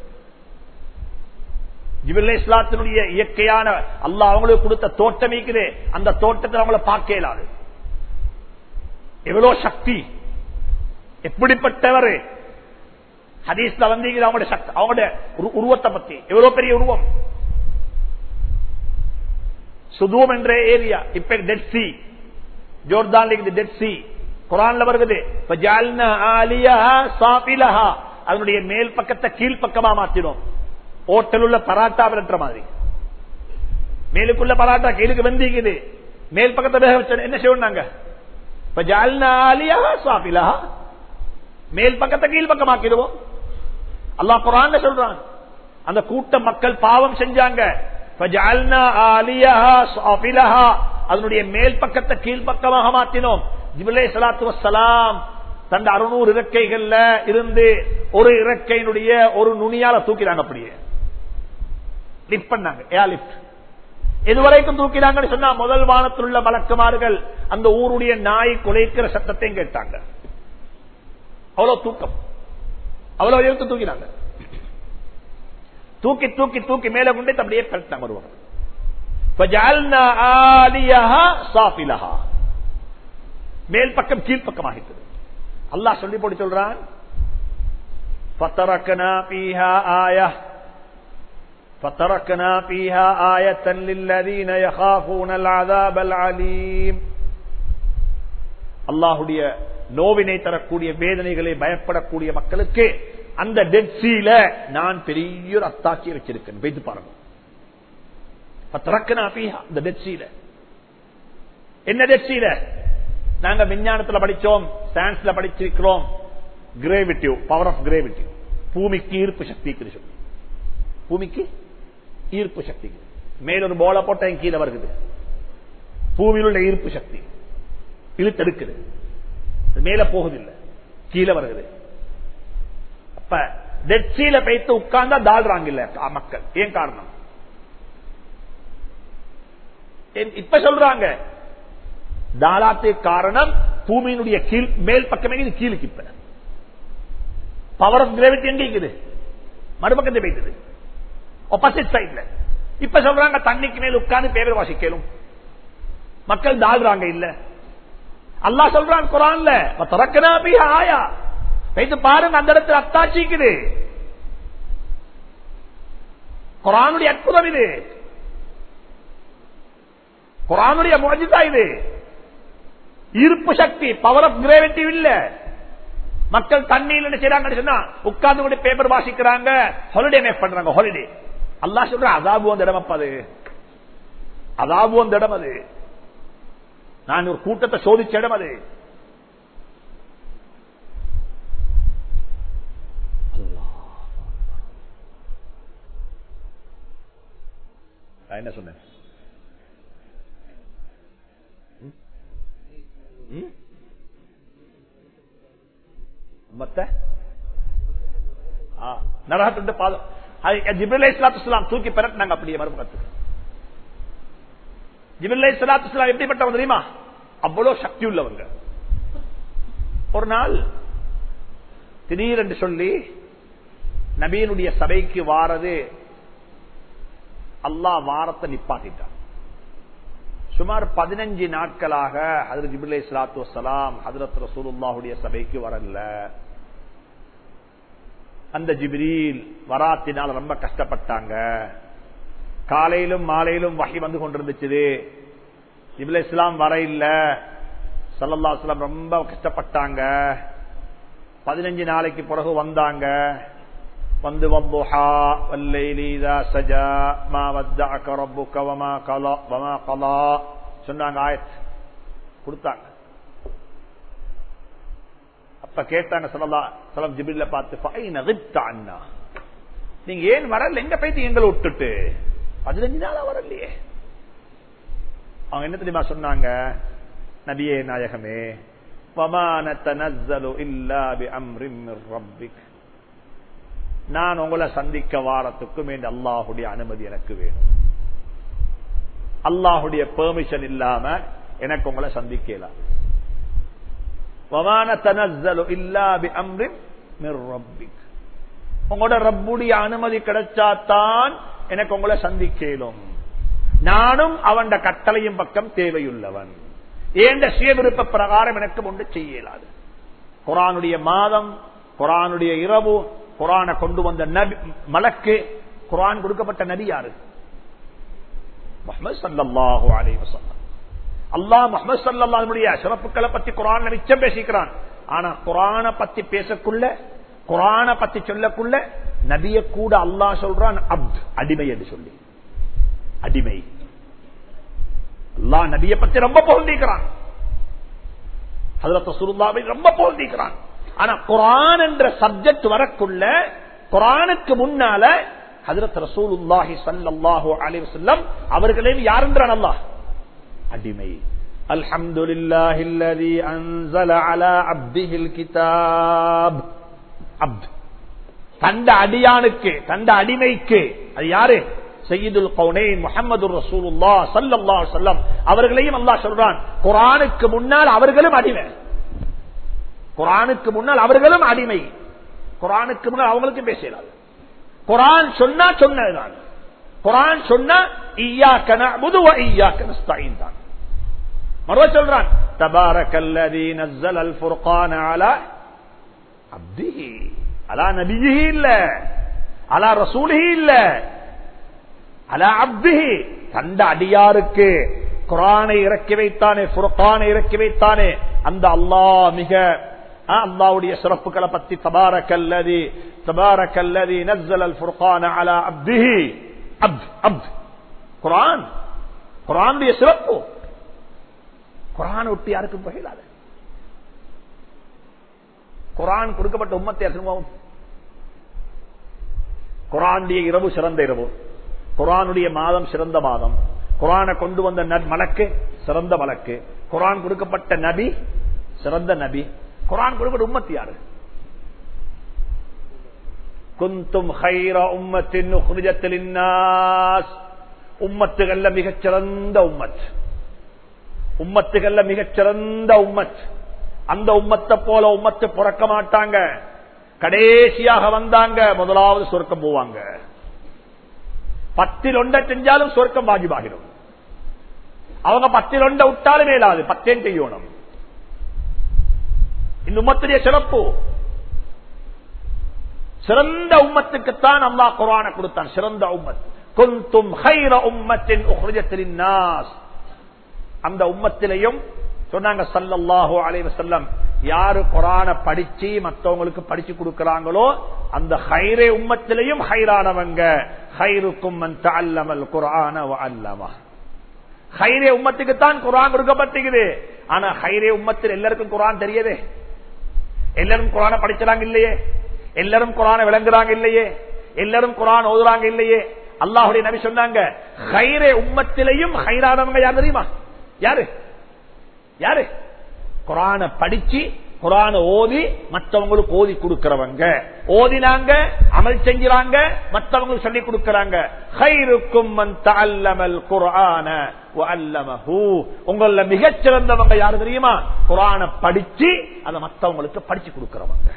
ஜிபில் இஸ்லாத்தினுடைய இயற்கையான அல்லாஹ் அவங்களுக்கு கொடுத்த தோட்டம் இருக்குது அந்த தோட்டத்தில் அவங்கள பார்க்க இயலாது எவ்வளவு சக்தி எப்படிப்பட்டவர் ஹதீஸ்ல வந்து அவங்களுடைய சக்தி அவங்களுடைய உருவத்தை பத்தி எவ்வளவு பெரிய உருவம் சுதூம் என்ற ஏரியா இப்ப Dead Sea Jordan Dead Sea குரான்ல வருகிறது அதனுடைய மேல் பக்கத்தை கீழ் பக்கமா மாத்தினோம் ஓட்டல் உள்ள பராட்டா விரட்டுற மாதிரி மேலுக்குள்ள பராட்டா கீழுக்கு வெந்திக்குது மேல் பக்கத்தை வேக வச்ச என்ன செய்வாங்க மேல் பக்கத்தை கீழ் பக்கமாக்கிடுவோம் அல்லாஹ் குரான் சொல்றான் அந்த கூட்ட மக்கள் பாவம் செஞ்சாங்க அதனுடைய மேல் பக்கத்தை கீழ்பக்கமாக மாற்றினோம் ஜிபிலே சலாத்து வசலாம் தந்த அறுநூறு இறக்கைகள்ல இருந்து ஒரு இறக்கையினுடைய ஒரு நுனியால தூக்கினாங்க அப்படியே லிப்ட் பண்ணாங்க ஏர் லிப்ட் எதுவரைக்கும் தூக்கினாங்கன்னு சொன்னா முதல் வானத்தில் உள்ள வழக்குமார்கள் அந்த ஊருடைய நாய் குலைக்கிற சத்தத்தையும் கேட்டாங்க அவ்வளவு தூக்கம் அவ்வளவு உயர்த்து தூக்கினாங்க தூக்கி தூக்கி தூக்கி மேல கொண்டு அப்படியே கரெக்டாங்க வருவாங்க மேல் பக்கம் கீழ்ப்பக்கம் ஆகிட்டது அல்லாஹ் சொல்லி போட்டு சொல்றான் فتركنا فيها آية فتركنا فيها آية للذين يخافون العذاب العليم அல்லாஹுடைய நோவினை தரக்கூடிய வேதனைகளை பயப்படக்கூடிய மக்களுக்கு அந்த டெட் சீல நான் பெரிய ஒரு அத்தாட்சி வச்சிருக்கேன் வைத்து பாருங்க இந்த டெட் சீல என்ன டெட் சீல நாங்க விஞ்ஞானத்துல படிச்சோம் சயின்ஸ்ல படிச்சிருக்கிறோம் கிரேவிட்டிவ் பவர் ஆஃப் கிரேவிட்டிவ் பூமிக்கு ஈர்ப்பு சக்தி சொல்லி பூமிக்கு ஈர்ப்பு சக்தி மேலொரு போல போட்ட கீழே வருகிறது பூமியில் உள்ள ஈர்ப்பு சக்தி இழுத்தெடுக்குது மேல போகுதில்லை கீழே வருகிறது அப்ப டெட்சியில பைத்து உட்கார்ந்தா தாழ்றாங்க இல்ல மக்கள் ஏன் காரணம் இப்ப சொல்றாங்க தாளாத்து காரணம் பூமியினுடைய கீழ் மேல் பக்கமே இது கீழுக்கு இப்ப பவர் ஆஃப் கிராவிட்டி எங்க இருக்குது மறுபக்கத்தை வைத்தது ஆப்போசிட் சைட்ல இப்ப சொல்றாங்க தண்ணிக்கு மேல் உட்கார்ந்து பேர் வாசிக்கலும் மக்கள் தாழ்றாங்க இல்ல அல்லா சொல்றான் குரான்ல திறக்கனா ஆயா வைத்து பாருங்க அந்த இடத்துல அத்தாச்சிக்குது குரானுடைய அற்புதம் இது குரானுடைய முறைஞ்சுதா இது ஈர்ப்பு சக்தி பவர் ஆஃப் கிராவிட்டி இல்ல மக்கள் தண்ணியில் என்ன செய்யறாங்க சொன்னா உட்கார்ந்து கொண்டு பேப்பர் வாசிக்கிறாங்க ஹாலிடே மேக் பண்றாங்க ஹாலிடே அல்லா சொல்ற அதாபு அந்த இடம் அப்ப அது அதாபு அந்த இடம் அது நான் ஒரு கூட்டத்தை சோதிச்ச இடம் அது என்ன சொன்னேன் மத்த நரகத்துண்டு பாதம் ஜிபிலை சலாத்துலாம் தூக்கி பெறட்டினாங்க அப்படியே மறுபக்கத்துக்கு ஜிபிலை சலாத்துலாம் எப்படிப்பட்டவங்க தெரியுமா அவ்வளவு சக்தி உள்ளவங்க ஒரு நாள் திடீரென்று சொல்லி நபீனுடைய சபைக்கு வாரது அல்லாஹ் வாரத்தை நிப்பாட்டிட்டான் சுமார் பதினஞ்சு நாட்களாக ஹதரத் ஜிபிலை சலாத்து வலாம் ஹதரத் ரசூலுல்லாஹுடைய சபைக்கு வரல அந்த ஜிபிரில் வராத்தினால் ரொம்ப கஷ்டப்பட்டாங்க காலையிலும் மாலையிலும் வகை வந்து கொண்டிருந்துச்சு ஜிபிலை இஸ்லாம் வர இல்ல சல்லல்லா இஸ்லாம் ரொம்ப கஷ்டப்பட்டாங்க பதினஞ்சு நாளைக்கு பிறகு வந்தாங்க வந்து வம்புஹா வல்லைலீதா சஜா மா வத்தஅக ரப்புக வமா கலா வமா கலா சொன்னாங்க ஆயத் கொடுத்தாங்க அப்ப கேட்டாங்க சல்லா சலம் ஜிபில்ல பார்த்து ஃபைன கிப்த அண்ணா நீங்க ஏன் வரல எங்க போயிட்டு எங்களை விட்டுட்டு பதினஞ்சு நாளா வரலையே அவங்க என்ன தெரியுமா சொன்னாங்க நபியே நாயகமே வமான தனஸ்ஸலு இல்லா பிஅம்ரின் மிர் ரப்பிக் நான் உங்களை சந்திக்க வாரத்துக்கும் என் அல்லாஹுடைய அனுமதி எனக்கு வேணும் அல்லாஹுடைய பெர்மிஷன் இல்லாம எனக்கு உங்களை சந்திக்கலாம் உங்களோட ரப்புடைய அனுமதி கிடைச்சாத்தான் எனக்கு உங்களை சந்திக்கலும் நானும் அவன் கட்டளையும் பக்கம் தேவையுள்ளவன் ஏண்ட சுய விருப்ப பிரகாரம் எனக்கு ஒன்று செய்யலாது குரானுடைய மாதம் குரானுடைய இரவு குரானை கொண்டு வந்த நபி மலக்கு குரான் கொடுக்கப்பட்ட நபி யாரு முகமது சல்லாஹூ அலி வசல்லம் அல்லாஹ் முகமது சல்லாஹுடைய சிறப்புகளை பத்தி குரான் மிச்சம் பேசிக்கிறான் ஆனா குரான பத்தி பேசக்குள்ள குரான பத்தி சொல்லக்குள்ள நபிய கூட அல்லாஹ் சொல்றான் அப்த் அடிமை என்று சொல்லி அடிமை அல்லாஹ் நபிய பத்தி ரொம்ப பொருந்திக்கிறான் அதுல சுருந்தாவை ரொம்ப பொருந்திக்கிறான் ஆனா குரான் என்ற சப்ஜெக்ட் வரக்குள்ள குரானுக்கு முன்னால ஹதரத் ரசூலுல்லாஹி சல்லல்லாஹு அலைஹி வஸல்லம் அவர்களையும் யாருன்றான் அல்லாஹ் அடிமை அல்ஹம்துலில்லாஹி அல்லதி அன்ஸல அலா அப்திஹில் கிதாப் அப்த் தந்த அடியானுக்கு தந்த அடிமைக்கு அது யாரு சையீதுல் கவுனைன் முகமது ரசூலுல்லா சல்லல்லாஹு அலைஹி வஸல்லம் அவர்களையும் அல்லாஹ் சொல்றான் குரானுக்கு முன்னால் அவர்களும் அடிமை குரானுக்கு முன்னால் அவர்களும் அடிமை குரானுக்கு முன்னால் அவங்களுக்கு பேசலாது குரான் சொன்னா சொன்னதுதான் குரான் சொன்னா ஈயாக்கன முதுவ ஈயாக்கன தான் மறுவ சொல்றான் தபாரக்கல்லதி நஸ்ஸல் அல் ஃபுர்கான அலா அப்திஹி அலா நபியிஹி இல்ல அலா ரசூலிஹி இல்ல அலா அப்திஹி தந்த அடியாருக்கு குரானை இறக்கி வைத்தானே ஃபுர்கானை இறக்கி வைத்தானே அந்த அல்லாஹ் மிக அல்லாவுடைய சிறப்புகளை பத்தி தபாரக்கல்லதி தபாரக்கல்லதி நஸ்ஸல் அல் ஃபுர்கான அலா அப்திஹி அப்த் அப்த் குரான் குரானுடைய சிறப்பு குரான விட்டு யாருக்கும் பகிலாது குரான் கொடுக்கப்பட்ட உம்மத்தை அசுமாவும் குரானுடைய இரவு சிறந்த இரவு குரானுடைய மாதம் சிறந்த மாதம் குரானை கொண்டு வந்த மலக்கு சிறந்த மலக்கு குரான் கொடுக்கப்பட்ட நபி சிறந்த நபி குரான் கொடுக்கப்பட்ட உம்மத்து யாரு குந்தும் ஹைர உம்மத்தின் உம்மத்துகள்ல மிகச் சிறந்த உம்மத் உம்மத்துகள்ல மிகச் சிறந்த உம்மத் அந்த உம்மத்தை போல உம்மத்து பிறக்க மாட்டாங்க கடைசியாக வந்தாங்க முதலாவது சொர்க்கம் போவாங்க பத்தில் ஒன்றை செஞ்சாலும் சொர்க்கம் வாஜிபாகிடும் அவங்க பத்தில் ஒன்றை விட்டாலும் மேலாது பத்தேன் செய்யணும் இந்த உம்மத்துடைய சிறப்பு சிறந்த உம்மத்துக்குத்தான் அல்லா குரான கொடுத்தான் சிறந்த உம்மத் குந்தும் ஹைர உம்மத்தின் அந்த உம்மத்திலையும் சொன்னாங்க சல்லல்லாஹு அலைவ செல்லம் யாரு குரான படிச்சு மற்றவங்களுக்கு படிச்சு கொடுக்கிறாங்களோ அந்த ஹைரே உம்மத்திலையும் ஹைரானவங்க ஹைருக்கும் அல்லமல் குரான அல்லமா ஹைரே உம்மத்துக்கு தான் குரான் கொடுக்கப்பட்டிருக்குது ஆனா ஹைரே உம்மத்தில் எல்லாருக்கும் குரான் தெரியுதே எல்லாரும் குரான படிச்சாங்க இல்லையே எல்லாரும் குரான விளங்குறாங்க இல்லையே எல்லாரும் குரான் ஓதுறாங்க இல்லையே அல்லாஹுடைய நபி சொன்னாங்க ஹைரே உம்மத்திலையும் ஹைரானவங்க யார் தெரியுமா யாரு யாரு குரான படிச்சு குரான ஓதி மற்றவங்களுக்கு ஓதி கொடுக்கிறவங்க ஓதினாங்க அமல் செஞ்சாங்க மற்றவங்களுக்கு சொல்லி கொடுக்கிறாங்க உங்கள மிகச்சிறந்தவங்க யாரு தெரியுமா குரான படிச்சு அதை மற்றவங்களுக்கு படிச்சு கொடுக்கிறவங்க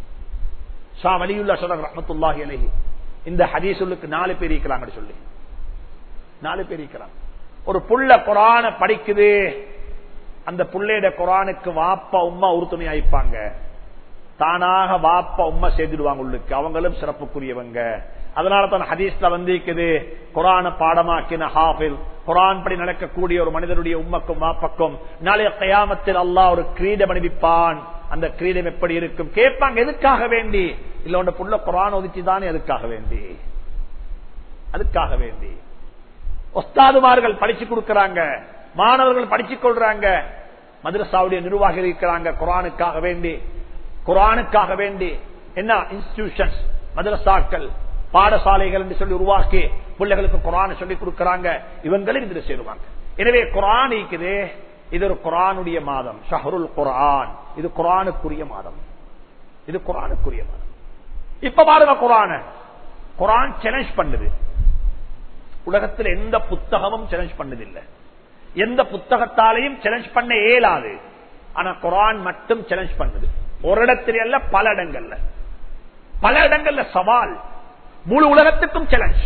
ஷா வலியுல்லா சொல்ற ரஹமத்துல்லாஹி அலஹி இந்த ஹதீசுலுக்கு நாலு பேர் இருக்கிறாங்க சொல்லி நாலு பேர் இருக்கிறாங்க ஒரு புள்ள குரான படிக்குது அந்த புள்ளையிட குரானுக்கு வாப்பா உமா உறுதுணை ஆயிப்பாங்க தானாக வாப்பா உமா சேர்த்துடுவாங்க உள்ளுக்கு அவங்களும் சிறப்புக்குரியவங்க அதனால தான் ஹதீஸ்ல வந்திருக்குது குரான பாடமாக்கின ஹாஃபில் குரான் படி நடக்கக்கூடிய ஒரு மனிதனுடைய உம்மக்கும் வாப்பக்கும் நாளைய கயாமத்தில் அல்லாஹ் ஒரு கிரீடம் அணிவிப்பான் அந்த கிரீடம் எப்படி இருக்கும் கேட்பாங்க எதுக்காக வேண்டி இல்ல உண்ட புள்ள குரான் ஒதுக்கி தானே அதுக்காக வேண்டி அதுக்காக வேண்டி ஒஸ்தாதுமார்கள் படிச்சு கொடுக்கறாங்க மாணவர்கள் படிச்சுக் கொள்றாங்க மதுரசாவுடைய நிர்வாகி இருக்கிறாங்க குரானுக்காக வேண்டி குரானுக்காக வேண்டி என்ன இன்ஸ்டிடியூஷன்ஸ் மதரசாக்கள் பாடசாலைகள் என்று சொல்லி உருவாக்கி பிள்ளைகளுக்கு குரான சொல்லி கொடுக்கறாங்க இவங்களும் இதுல சேருவாங்க எனவே குரான் இருக்குது இது ஒரு குரானுடைய மாதம் ஷஹருல் குரான் இது குரானுக்குரிய மாதம் இது குரானுக்குரிய மாதம் இப்ப பாருங்க குரான குரான் சேலஞ்ச் பண்ணுது உலகத்தில் எந்த புத்தகமும் சேலஞ்ச் பண்ணதில்லை எந்த புத்தகத்தாலையும் சேலஞ்ச் பண்ண இயலாது ஆனா குரான் மட்டும் சேலஞ்ச் பண்ணுது ஒரு இடத்துல அல்ல பல இடங்கள்ல பல இடங்கள்ல சவால் முழு உலகத்துக்கும் சேலஞ்ச்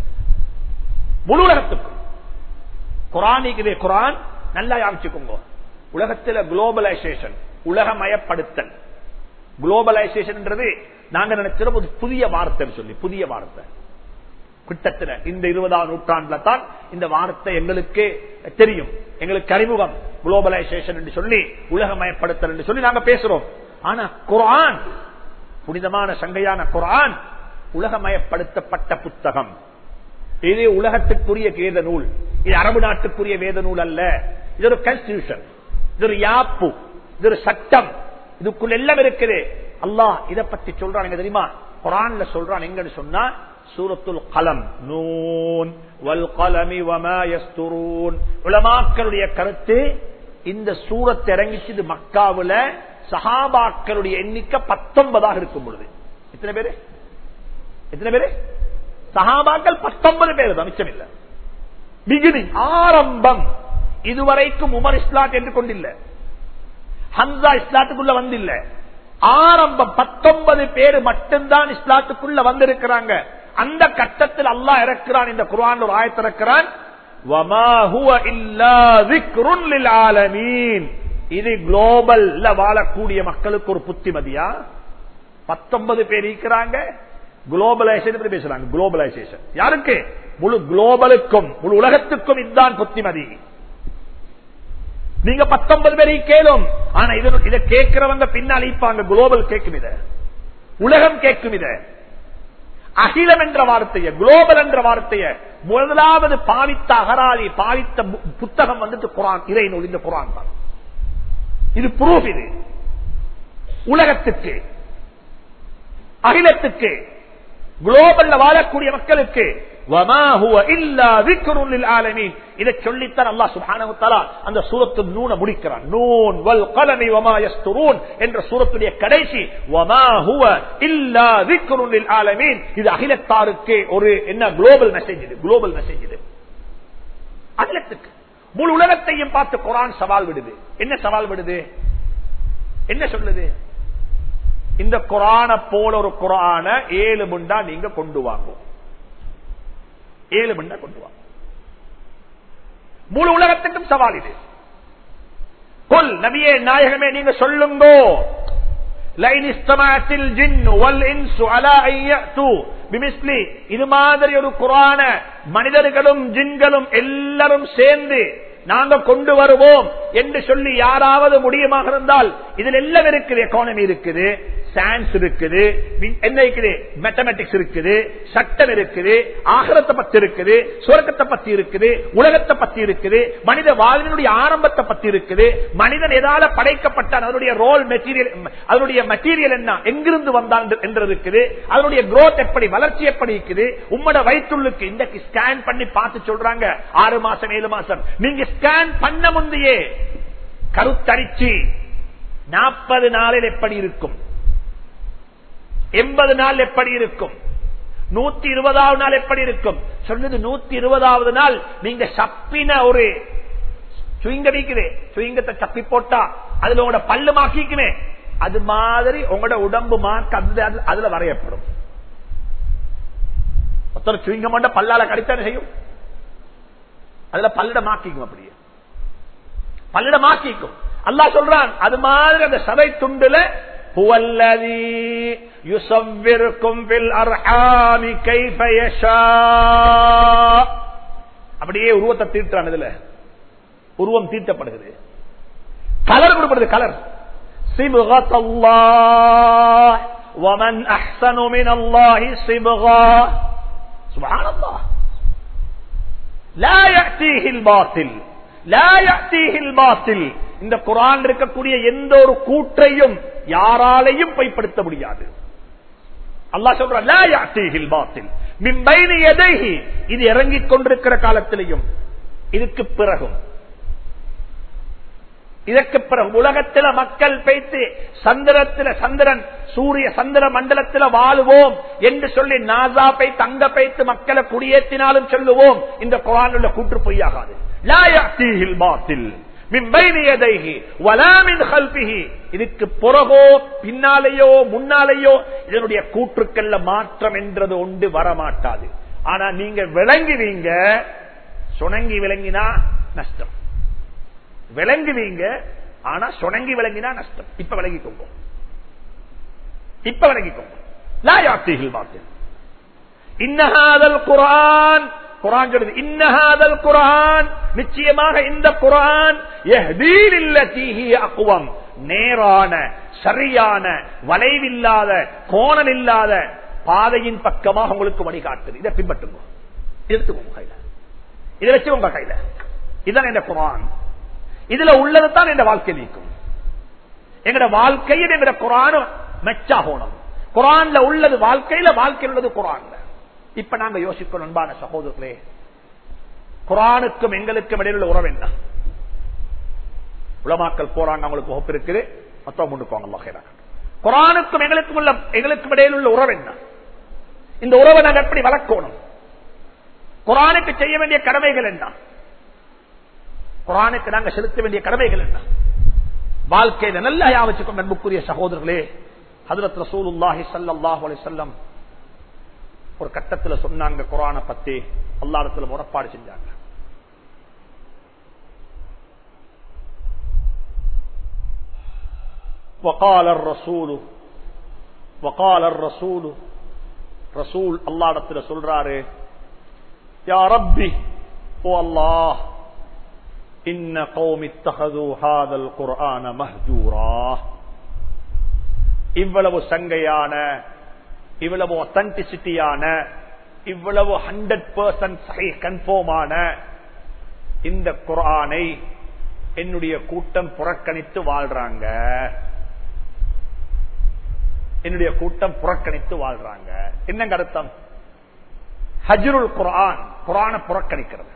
முழு உலகத்துக்கும் குரான் குரான் நல்லா யாமிச்சுக்கோங்க உலகத்துல குளோபலைசேஷன் உலகமயப்படுத்தல் குளோபலைசேஷன் நாங்க நினைச்சிட ஒரு புதிய வார்த்தை சொல்லி புதிய வார்த்தை கிட்டத்தில் இந்த இருபதாம் நூற்றாண்டுல தான் இந்த வார்த்தை எங்களுக்கு தெரியும் எங்களுக்கு அறிமுகம் குளோபலைசேஷன் என்று சொல்லி உலகமயப்படுத்தல் என்று சொல்லி நாங்க பேசுறோம் ஆனா குரான் புனிதமான சங்கையான குரான் உலகமயப்படுத்தப்பட்ட புத்தகம் இது உலகத்துக்குரிய வேத நூல் இது அரபு நாட்டுக்குரிய வேத நூல் அல்ல இது ஒரு கான்ஸ்டிடியூஷன் இது ஒரு யாப்பு இது ஒரு சட்டம் இதுக்குள்ள எல்லாம் இருக்குது அல்லாஹ் இதை பத்தி சொல்றான் தெரியுமா குரான்ல சொல்றான் எங்கன்னு சொன்னா சூரத்துல் கலம் நூன் வல் கலமி வமா யஸ்துரூன் உலமாக்களுடைய கருத்து இந்த சூரத்தை இறங்கிச்சு மக்காவுல சஹாபாக்களுடைய எண்ணிக்கை பத்தொன்பதாக இருக்கும் பொழுது எத்தனை பேரு எத்தனை பேரு சஹாபாக்கள் பத்தொன்பது பேர் தான் மிச்சம் இல்ல பிகினிங் ஆரம்பம் இதுவரைக்கும் உமர் இஸ்லாத் என்று கொண்டில்ல ஹம்சா இஸ்லாத்துக்குள்ள வந்தில்ல ஆரம்பம் பத்தொன்பது பேரு மட்டும்தான் இஸ்லாத்துக்குள்ள வந்திருக்கிறாங்க அந்த கட்டத்தில் அல்லாஹ் இறக்கிறான் இந்த குரான் ஒரு ஆயத்திறக்கிறான் இது குளோபல்ல வாழக்கூடிய மக்களுக்கு ஒரு புத்திமதியா பத்தொன்பது பேர் இருக்கிறாங்க குளோபலைசேஷன் பேசுறாங்க குளோபலைசேஷன் யாருக்கு முழு குளோபலுக்கும் முழு உலகத்துக்கும் இதுதான் புத்திமதி நீங்க பத்தொன்பது பேரை கேளும் ஆனா இதை கேட்கிறவங்க பின்னால் அழிப்பாங்க குளோபல் கேட்கும் இத உலகம் கேட்கும் இத அகிலம் என்ற வார்த்தைய குளோபல் என்ற வார்த்தைய முதலாவது பாவித்த அகராதி பாவித்த புத்தகம் வந்துட்டு குரான் இறை நூல் இந்த குரான் தான் இது ப்ரூஃப் இது உலகத்துக்கு அகிலத்துக்கு குளோபல்ல வாழக்கூடிய மக்களுக்கு இதை சொல்லித்தான் அல்லா சுபானவத்தாலா அந்த சூரத்து நூன முடிக்கிறான் நூன் வல் கலமி வமா யஸ்துரூன் என்ற சூரத்துடைய கடைசி வமா ஹுவ இல்லா விக்ருல் ஆலமீன் இது அகிலத்தாருக்கு ஒரு என்ன குளோபல் மெசேஜ் இது குளோபல் மெசேஜ் இது அகிலத்துக்கு முழு உலகத்தையும் பார்த்து குரான் சவால் விடுது என்ன சவால் விடுது என்ன சொல்லுது இந்த குரான போல ஒரு குரான ஏழு முண்டா நீங்க கொண்டு வாங்கும் ஏழு முண்டா கொண்டு வாங்க முழு உலகத்துக்கும் சவால் இது கொல் நபியே நாயகமே நீங்க சொல்லுங்கோ இது மாதிரி ஒரு குரான மனிதர்களும் ஜின்களும் எல்லாரும் சேர்ந்து நாங்க கொண்டு வருவோம் என்று சொல்லி யாராவது முடியுமாக இருந்தால் இதில் எல்லாம் இருக்குது எக்கானமி இருக்குது சயின்ஸ் இருக்குது என்ன இருக்குது மேத்தமெட்டிக்ஸ் இருக்குது சட்டம் இருக்குது ஆகரத்தை பத்தி இருக்குது சுரக்கத்தை பத்தி இருக்குது உலகத்தை பத்தி இருக்குது மனித வாழ்வினுடைய ஆரம்பத்தை பத்தி இருக்குது மனிதன் எதால படைக்கப்பட்டான் அதனுடைய ரோல் மெட்டீரியல் அதனுடைய மெட்டீரியல் என்ன எங்கிருந்து வந்தான் என்று இருக்குது அதனுடைய குரோத் எப்படி வளர்ச்சி எப்படி இருக்குது உம்மட வயிற்றுள்ளுக்கு இன்றைக்கு ஸ்கேன் பண்ணி பார்த்து சொல்றாங்க ஆறு மாசம் ஏழு மாசம் நீங்க ஸ்கேன் பண்ண முந்தையே கருத்தரிச்சு நாற்பது நாளில் எப்படி இருக்கும் எண்பது நாள் எப்படி இருக்கும் நூத்தி இருபதாவது நாள் எப்படி இருக்கும் சொன்னது நூத்தி இருபதாவது நாள் நீங்க சப்பின ஒரு சுயிங்க வீக்குது சுயிங்கத்தை சப்பி போட்டா அதுல உங்களோட பல்லு மாக்கிக்குமே அது மாதிரி உங்களோட உடம்பு மார்க் அந்த அதுல வரையப்படும் ஒருத்தர் சுயிங்க மாட்ட பல்லால கடித்தானே செய்யும் அதுல பல்லிட மாக்கிக்கும் அப்படியே பல்லிட மாக்கிக்கும் அல்லா சொல்றான் அது மாதிரி அந்த சதை துண்டுல هو الذي يصوركم في الارحام كيف يشاء அப்படியே உருவத்தை தீட்டுறான் இதுல உருவம் தீட்டப்படுகிறது கலர் கொடுப்படுது கலர் صبغة الله ومن أحسن من الله صبغة سبحان الله لا يأتيه الباطل لا يأتيه الباطل இந்த குரான் இருக்கக்கூடிய எந்த ஒரு கூற்றையும் யாராலையும் பொய்ப்படுத்த முடியாது அல்லா சொல்ற இது இறங்கிக் கொண்டிருக்கிற காலத்திலையும் இதுக்கு பிறகும் இதற்கு பிறகு உலகத்தில மக்கள் பேத்து சந்திரத்தில சந்திரன் சூரிய சந்திர மண்டலத்தில வாழுவோம் என்று சொல்லி நாசா பை தங்க பைத்து மக்களை குடியேற்றினாலும் சொல்லுவோம் இந்த குரான் உள்ள கூற்று பொய்யாகாது இதுக்கு புறகோ பின்னாலேயோ முன்னாலேயோ இதனுடைய கூற்றுக்கள்ல மாற்றம் என்றது ஒன்று வரமாட்டாது ஆனா நீங்க விளங்குவீங்க சுணங்கி விளங்கினா நஷ்டம் விளங்குவீங்க ஆனா சுணங்கி விளங்கினா நஷ்டம் இப்ப விளங்கிக்கோங்க இப்ப விளங்கிக்கோங்க லாயாத்திகள் வார்த்தை இன்னஹாதல் குரான் குரான் சொல்லுது இன்னஹாதல் குரான் நிச்சயமாக இந்த குரான் அக்குவம் நேரான சரியான வளைவில்லாத கோணம் இல்லாத பாதையின் பக்கமாக உங்களுக்கு வழிகாட்டுது இதை பின்பற்றுங்க எடுத்துக்கோங்க கையில இதை வச்சு உங்க கையில இதுதான் இந்த குரான் இதுல உள்ளது தான் இந்த வாழ்க்கை நீக்கும் எங்கட வாழ்க்கையில் எங்கட குரானும் மெச்சாகணும் குரான்ல உள்ளது வாழ்க்கையில வாழ்க்கையில் உள்ளது குரான்ல இப்ப நாங்க யோசிக்கணும் அன்பான சகோதரர்களே குரானுக்கும் எங்களுக்கும் இடையில் உள்ள உறவு என்ன உலமாக்கல் போறாங்க அவங்களுக்கு வகுப்பு இருக்குது மொத்தம் முன்னுக்குவாங்க குரானுக்கும் எங்களுக்கும் உள்ள எங்களுக்கும் இடையில் உள்ள உறவு என்ன இந்த உறவை நாங்க எப்படி வளர்க்கணும் குரானுக்கு செய்ய வேண்டிய கடமைகள் என்ன குரானுக்கு நாங்க செலுத்த வேண்டிய கடமைகள் என்ன வாழ்க்கையில நல்லா யாவச்சுக்கும் அன்புக்குரிய சகோதரர்களே ஹதரத் ரசூலுல்லாஹி ஸல்லல்லாஹு அலைஹி வஸல்லம் ஒரு கட்டத்துல சொன்னாங்க குரானை பத்தி அல்லாஹ்விடத்துல முறப்பாடு செஞ்சாங்க وقال الرسول وقال الرسول ரசூல் அல்லாடத்துல சொல்றாரு யா ரப்பி ஓ அல்லாஹ் இன்ன கௌமி தகது ஹாதல் குர்ஆன மஹ்ஜூரா இவ்வளவு சங்கையான இவ்வளவு ஒத்தன்டிசிட்டியான இவ்வளவு ஹண்ட்ரட் பர்சன்ட் சஹி கன்ஃபார்மான இந்த குர்ஆனை என்னுடைய கூட்டம் புறக்கணித்து வாழ்றாங்க என்னுடைய கூட்டம் புறக்கணித்து வாழ்றாங்க என்னங்க அர்த்தம் ஹஜ்ருல் குரான் குரான புறக்கணிக்கிறது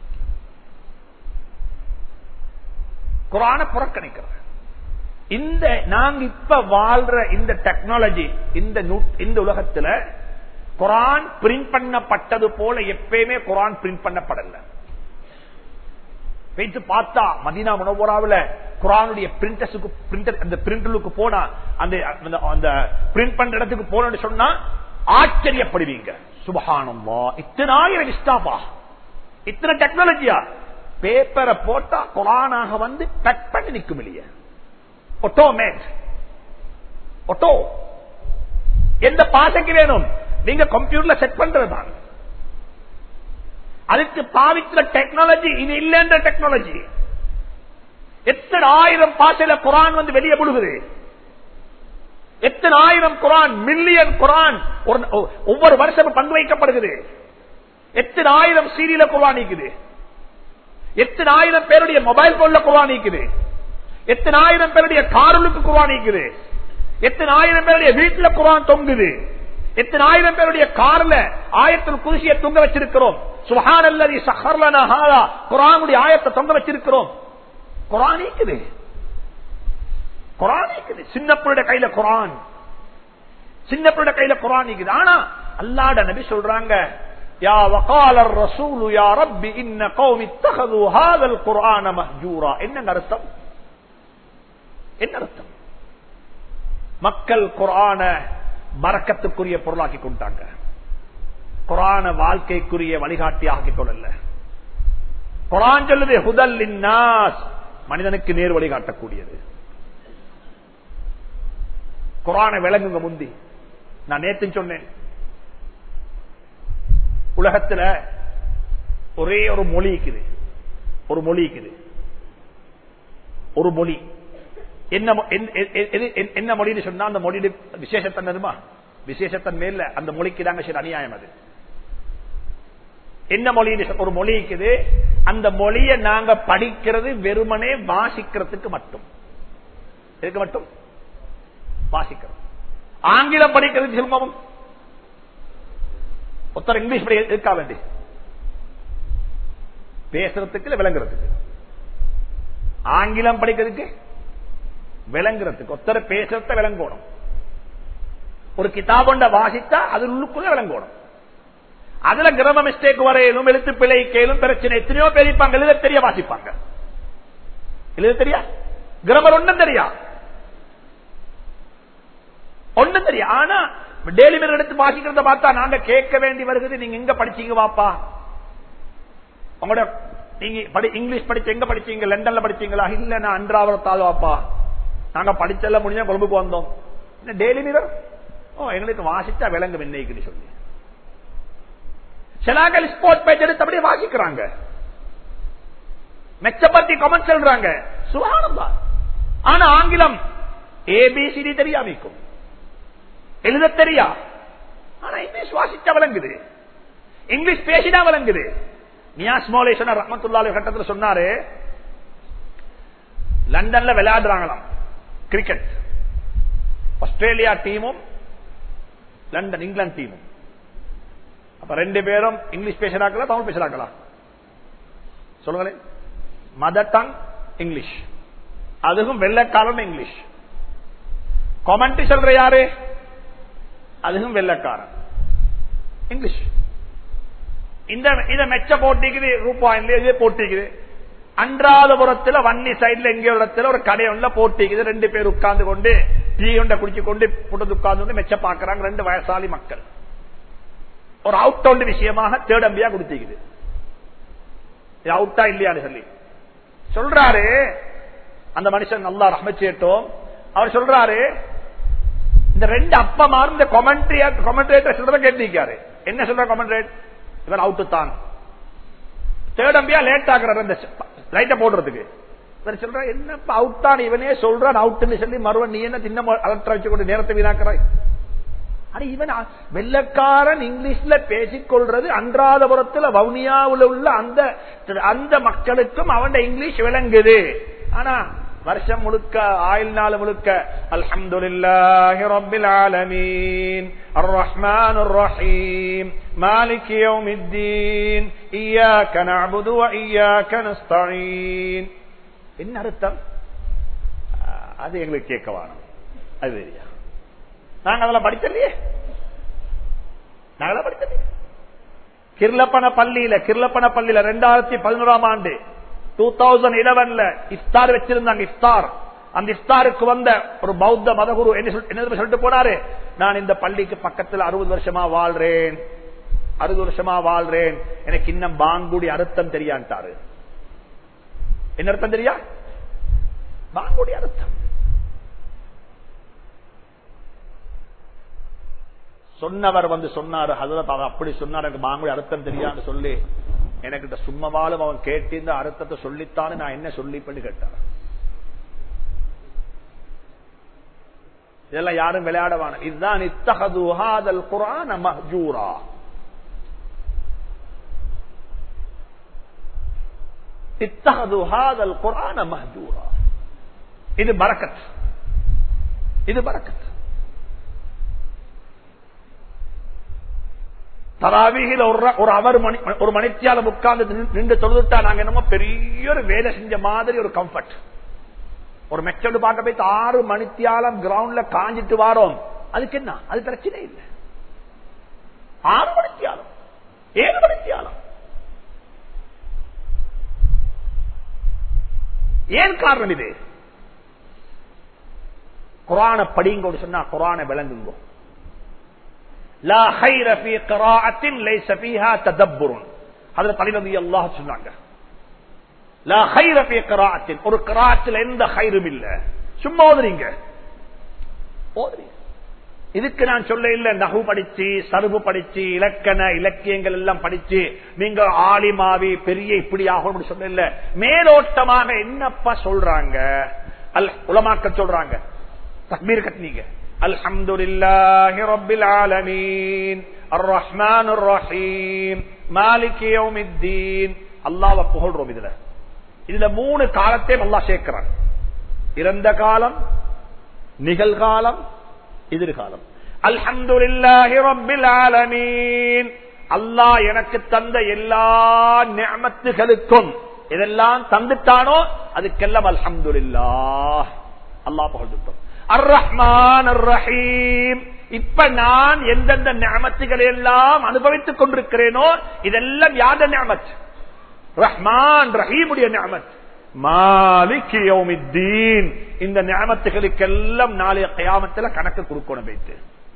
குரான புறக்கணிக்கிறது இந்த நாங்க இப்ப வாழ்ற இந்த டெக்னாலஜி இந்த இந்த உலகத்துல குரான் பிரிண்ட் பண்ணப்பட்டது போல எப்பயுமே குரான் பிரிண்ட் பண்ணப்படல வைத்து பார்த்தா மதீனா முனவராவில் குரானுடைய பிரிண்டர்ஸுக்கு பிரிண்டர் அந்த பிரிண்டருக்கு போனா அந்த அந்த பிரிண்ட் பண்ற இடத்துக்கு போனோம்னு சொன்னா ஆச்சரியப்படுவீங்க சுபகானம்மா இத்தனை ஆயிரம் இஸ்டாபா இத்தனை டெக்னாலஜியா பேப்பரை போட்டா குரானாக வந்து கட் பண்ணி நிற்கும் இல்லையா ஒட்டோமேட் ஒட்டோ எந்த பாசைக்கு வேணும் நீங்க கம்ப்யூட்டர்ல செட் பண்றதுதான் அதுக்கு பாவிக்கிற டெக்னாலஜி இது இல்லைன்ற டெக்னாலஜி எத்தனை ஆயிரம் பாசையில குரான் வந்து வெளியே முழுகுது எத்தனை ஆயிரம் குரான் மில்லியன் குரான் ஒவ்வொரு வருஷமும் பங்கு வைக்கப்படுகிறது எத்தனை ஆயிரம் சீரியல குரான் நீக்குது எத்தனை ஆயிரம் பேருடைய மொபைல் போன்ல குரான் நீக்குது எத்தனை ஆயிரம் பேருடைய காரலுக்கு குரான் நீக்குது எத்தனை ஆயிரம் பேருடைய வீட்டுல குரான் தொங்குது எத்தனை ஆயிரம் பேருடைய கார்ல ஆயத்தில் குதிசியை தொங்க வச்சிருக்கிறோம் சுஹான் அல்லது சஹர்லனா குரானுடைய ஆயத்தை தொங்க வச்சிருக்கிறோம் குரான் நீக்குது குரான் நீக்குது சின்ன பிள்ளை கையில குரான் சின்ன பிள்ளை கையில குரான் நீக்குது ஆனா அல்லாட நபி சொல்றாங்க யா வகால الرسول يا رب ان قوم اتخذوا هذا القران مهجورا என்ன அர்த்தம் என்ன அர்த்தம் மக்கள் குரான மறக்கத்துக்குரிய பொருளாக்கி கொண்டாங்க குரான வாழ்க்கைக்குரிய வழிகாட்டி ஆக்கிக் கொள்ளல குரான் சொல்லுது ஹுதல் நாஸ் மனிதனுக்கு நேர் வழிகாட்டக்கூடியது குரான விளங்குங்க முந்தி நான் நேத்து சொன்னேன் உலகத்துல ஒரே ஒரு மொழி இருக்குது ஒரு மொழி இருக்குது ஒரு மொழி என்ன என்ன மொழின்னு சொன்னா அந்த மொழி விசேஷத்தன்மைமா விசேஷத்தன்மை இல்ல அந்த மொழிக்கு தாங்க சரி அநியாயம் அது என்ன மொழி ஒரு மொழி இருக்குது அந்த மொழியை நாங்க படிக்கிறது வெறுமனே வாசிக்கிறதுக்கு மட்டும் எதுக்கு மட்டும் வாசிக்கிறது ஆங்கிலம் படிக்கிறது சிரமம் ஒருத்தர் இங்கிலீஷ் படி இருக்கா வேண்டி பேசுறதுக்கு இல்ல விளங்குறதுக்கு ஆங்கிலம் படிக்கிறதுக்கு விளங்குறதுக்கு ஒருத்தர் பேசுறத விளங்கணும் ஒரு கிதாபொண்ட வாசித்தா அது உள்ளுக்குள்ள விளங்கணும் அதுல கிரம மிஸ்டேக் வரையிலும் எழுத்து பிழை கேளும் பிரச்சனை எத்தனையோ பேர் இருப்பாங்க எழுத தெரிய வாசிப்பாங்க எழுத தெரியா கிரமர் ஒன்றும் தெரியா ஒன்றும் தெரியும் ஆனா டெய்லி மீர் எடுத்து வாசிக்கிறத பார்த்தா நாங்க கேட்க வேண்டி வருகிறது நீங்க எங்க படிச்சீங்க வாப்பா உங்களோட நீங்க படி இங்கிலீஷ் படிச்சு எங்க படிச்சீங்க லண்டன்ல படிச்சீங்களா இல்ல நான் அன்றாவரத்தாவது வாப்பா நாங்க படிச்செல்லாம் முடிஞ்சா கொழும்புக்கு வந்தோம் டெய்லி மீரர் ஓ எங்களுக்கு வாசிச்சா விலங்கு வெண்ணைக்குன்னு சொல்லி சிலாக்கள் ஸ்போர்ட் பேஜ் எடுத்து அப்படியே வாசிக்கிறாங்க மெச்சப்பத்தி கமெண்ட் சொல்றாங்க சுகானந்தா ஆனா ஆங்கிலம் ஏபிசிடி தெரியாமிக்கும் எழுத தெரியா ஆனா இங்கிலீஷ் வாசிச்சா விளங்குது இங்கிலீஷ் பேசினா விளங்குது நியாஸ் மோலேஷன் ரஹமத்துல்லாலி கட்டத்தில் சொன்னாரு லண்டன்ல விளையாடுறாங்களாம் கிரிக்கெட் ஆஸ்திரேலியா டீமும் லண்டன் இங்கிலாந்து டீமும் அப்ப ரெண்டு பேரும் இங்கிலீஷ் பேசுறாங்களா தமிழ் பேசுறாங்களா சொல்லுங்களேன் மதர் டங் இங்கிலீஷ் அதுவும் வெள்ளக்காரன் இங்கிலீஷ் கொமெண்ட்ரி சொல்ற யாரு அதுவும் வெள்ளக்காரன் இங்கிலீஷ் இந்த இத மெச்ச போட்டிக்குது ரூபாயில இதே போட்டிக்குது அன்றாதபுரத்துல வன்னி சைட்ல எங்க இடத்துல ஒரு கடை ஒண்ணுல போட்டிக்குது ரெண்டு பேர் உட்கார்ந்து கொண்டு டீ ஒண்ட குடிச்சு கொண்டு புட்டது உட்கார்ந்து கொண்டு மெச்ச பாக்குறாங்க ரெண்டு வயசாலி மக்கள் ஒரு அவுட் ஒன்று விஷயமாக தேடம்பியா கொடுத்திக்குது இது அவுட்டா இல்லையான்னு சொல்லி சொல்றாரு அந்த மனுஷன் நல்லா ரஹ்மச்சேட்டோம் அவர் சொல்றாரு இந்த ரெண்டு அப்பமார் இந்த கொமெண்ட்ரேட்டர் சொல்றத கேட்டிருக்காரு என்ன சொல்ற கொமெண்ட்ரேட் இவன் அவுட்டு தான் தேடம்பியா லேட் ஆகுறாரு இந்த லைட்ட போடுறதுக்கு இவர் சொல்ற என்னப்பா அவுட் தான் இவனே சொல்றான் அவுட்னு சொல்லி மறுவன் நீ என்ன தின்ன அலற்ற வச்சு கொண்டு நேரத்தை வீணாக்குறாய் இவன் வெள்ளக்காரன் இங்கிலீஷ்ல பேசிக்கொள்றது அன்றாதபுரத்துல வவுனியாவில் உள்ள அந்த அந்த மக்களுக்கும் அவன் இங்கிலீஷ் விளங்குது ஆனா வருஷம் முழுக்க ஆயுள் நாள் முழுக்க அல்ஹம்துலில்லாஹி ரப்பில் ஆலமீன் அர் ரஹ்மான் ரஹீம் மாலிக் யௌமித்தீன் இய்யாக நஅபுது வ இய்யாக நஸ்தஈன் என்ன அர்த்தம் அது எங்களுக்கு கேட்க வேணும் அது தெரியா நாங்க அதெல்லாம் படிச்சலையே நாங்களா படிச்சலையே கிர்லப்பன பள்ளியில கிர்லப்பன பள்ளியில ரெண்டாயிரத்தி பதினோராம் ஆண்டு டூ தௌசண்ட் இலவன்ல இஃப்தார் வச்சிருந்தாங்க இஃப்தார் அந்த இஃப்தாருக்கு வந்த ஒரு பௌத்த மதகுரு என்ன சொல்- என்ன தெரியுமா சொல்லிட்டு போனாரு நான் இந்த பள்ளிக்கு பக்கத்துல அறுபது வருஷமா வாழ்றேன் அறுபது வருஷமா வாழ்றேன் எனக்கு இன்னும் பாங்குடி அர்த்தம் தெரியான்ட்டாரு என்ன அர்த்தம் தெரியா பாங்குடி அர்த்தம் சொன்னவர் வந்து சொன்னாரு ஹசரத் அவர் அப்படி சொன்னார் எனக்கு பாங்குடி அர்த்தம் தெரியான்னு சொல்லி எனக்கிட்ட சும்மாவாலும் அவன் கேட்டு இந்த அர்த்தத்தை சொல்லித்தானே நான் என்ன சொல்லிப்பேன்னு கேட்டார் இதெல்லாம் யாரும் விளையாடவான இதுதான் இத்தகது ஹாதல் குரான் மஹ்ஜூரா இத்தகது ஹாதல் குரான் மஹ்ஜூரா இது பரக்கத் இது பரக்கத் தராவிகில ஒரு ர- ஒரு அவர் மணி ஒரு மணித்தியால உட்கார்ந்து நின்னு- நின்று தொழுதுட்டா நாங்க என்னமோ பெரிய ஒரு வேலை செஞ்ச மாதிரி ஒரு கம்ஃபர்ட் ஒரு மெச்சோடு பார்க்க போய் ஆறு மணித்தியாலம் கிரவுண்ட்ல காஞ்சிட்டு வாரோம் அதுக்கு என்ன அது பிரச்சனை இல்லை ஆறு மணித்தியாலம் ஏழு மணித்தியாலம் ஏன் காரணம் இது குரான படிங்கோடு சொன்னா குரான விளங்குங்கோ லா خير في قراءة ليس فيها تدبر ஹஜ்ரத் அலி ரலியல்லாஹு சொன்னாங்க லா خير في قراءة ஒரு கிராத்தில் எந்த خيரும் இல்ல சும்மா ஓதுறீங்க ஓதுறீங்க இதுக்கு நான் சொல்ல இல்ல நகு படிச்சு சருபு படிச்சு இலக்கண இலக்கியங்கள் எல்லாம் படிச்சு நீங்க ஆலிமாவி பெரிய இப்படி ஆகும் சொல்ல இல்ல மேலோட்டமாக என்னப்பா சொல்றாங்க அல் உலமாக்க சொல்றாங்க தக்பீர் கட்டினீங்க அல்ஹம்துலில்லாஹி ரப்பில் ஆலமீன் அர் ரஹ்மானுர் ரஹீம் மாலிகி யௌமித்தீன் அல்லாஹ்வை புகழ்றோம் இதுல இதுல மூணு காலத்தையும் அல்லாஹ் சேர்க்கிறான் இறந்த காலம் நிகழ்காலம் எதிர்காலம் அல்ஹம்துலில்லாஹி ரப்பில் ஆலமீன் அல்லாஹ் எனக்கு தந்த எல்லா நியமத்துகளுக்கும் இதெல்லாம் தந்துட்டானோ அதுக்கெல்லாம் அல்ஹம்துலில்லாஹ் அல்லாஹ் புகழ்ந்துட்டோம் அர் ரஹ்மான் அர் ரஹீம் இப்ப நான் எந்தெந்த நியமத்துகளை எல்லாம் அனுபவித்துக் கொண்டிருக்கிறேனோ இதெல்லாம் யாத நியமத் ரஹ்மான் ரஹீமுடைய நியமத் மாலிக் யௌமித்தீன் இந்த நியமத்துகளுக்கெல்லாம் நாளைய கயாமத்துல கணக்கு கொடுக்கணும் வைத்து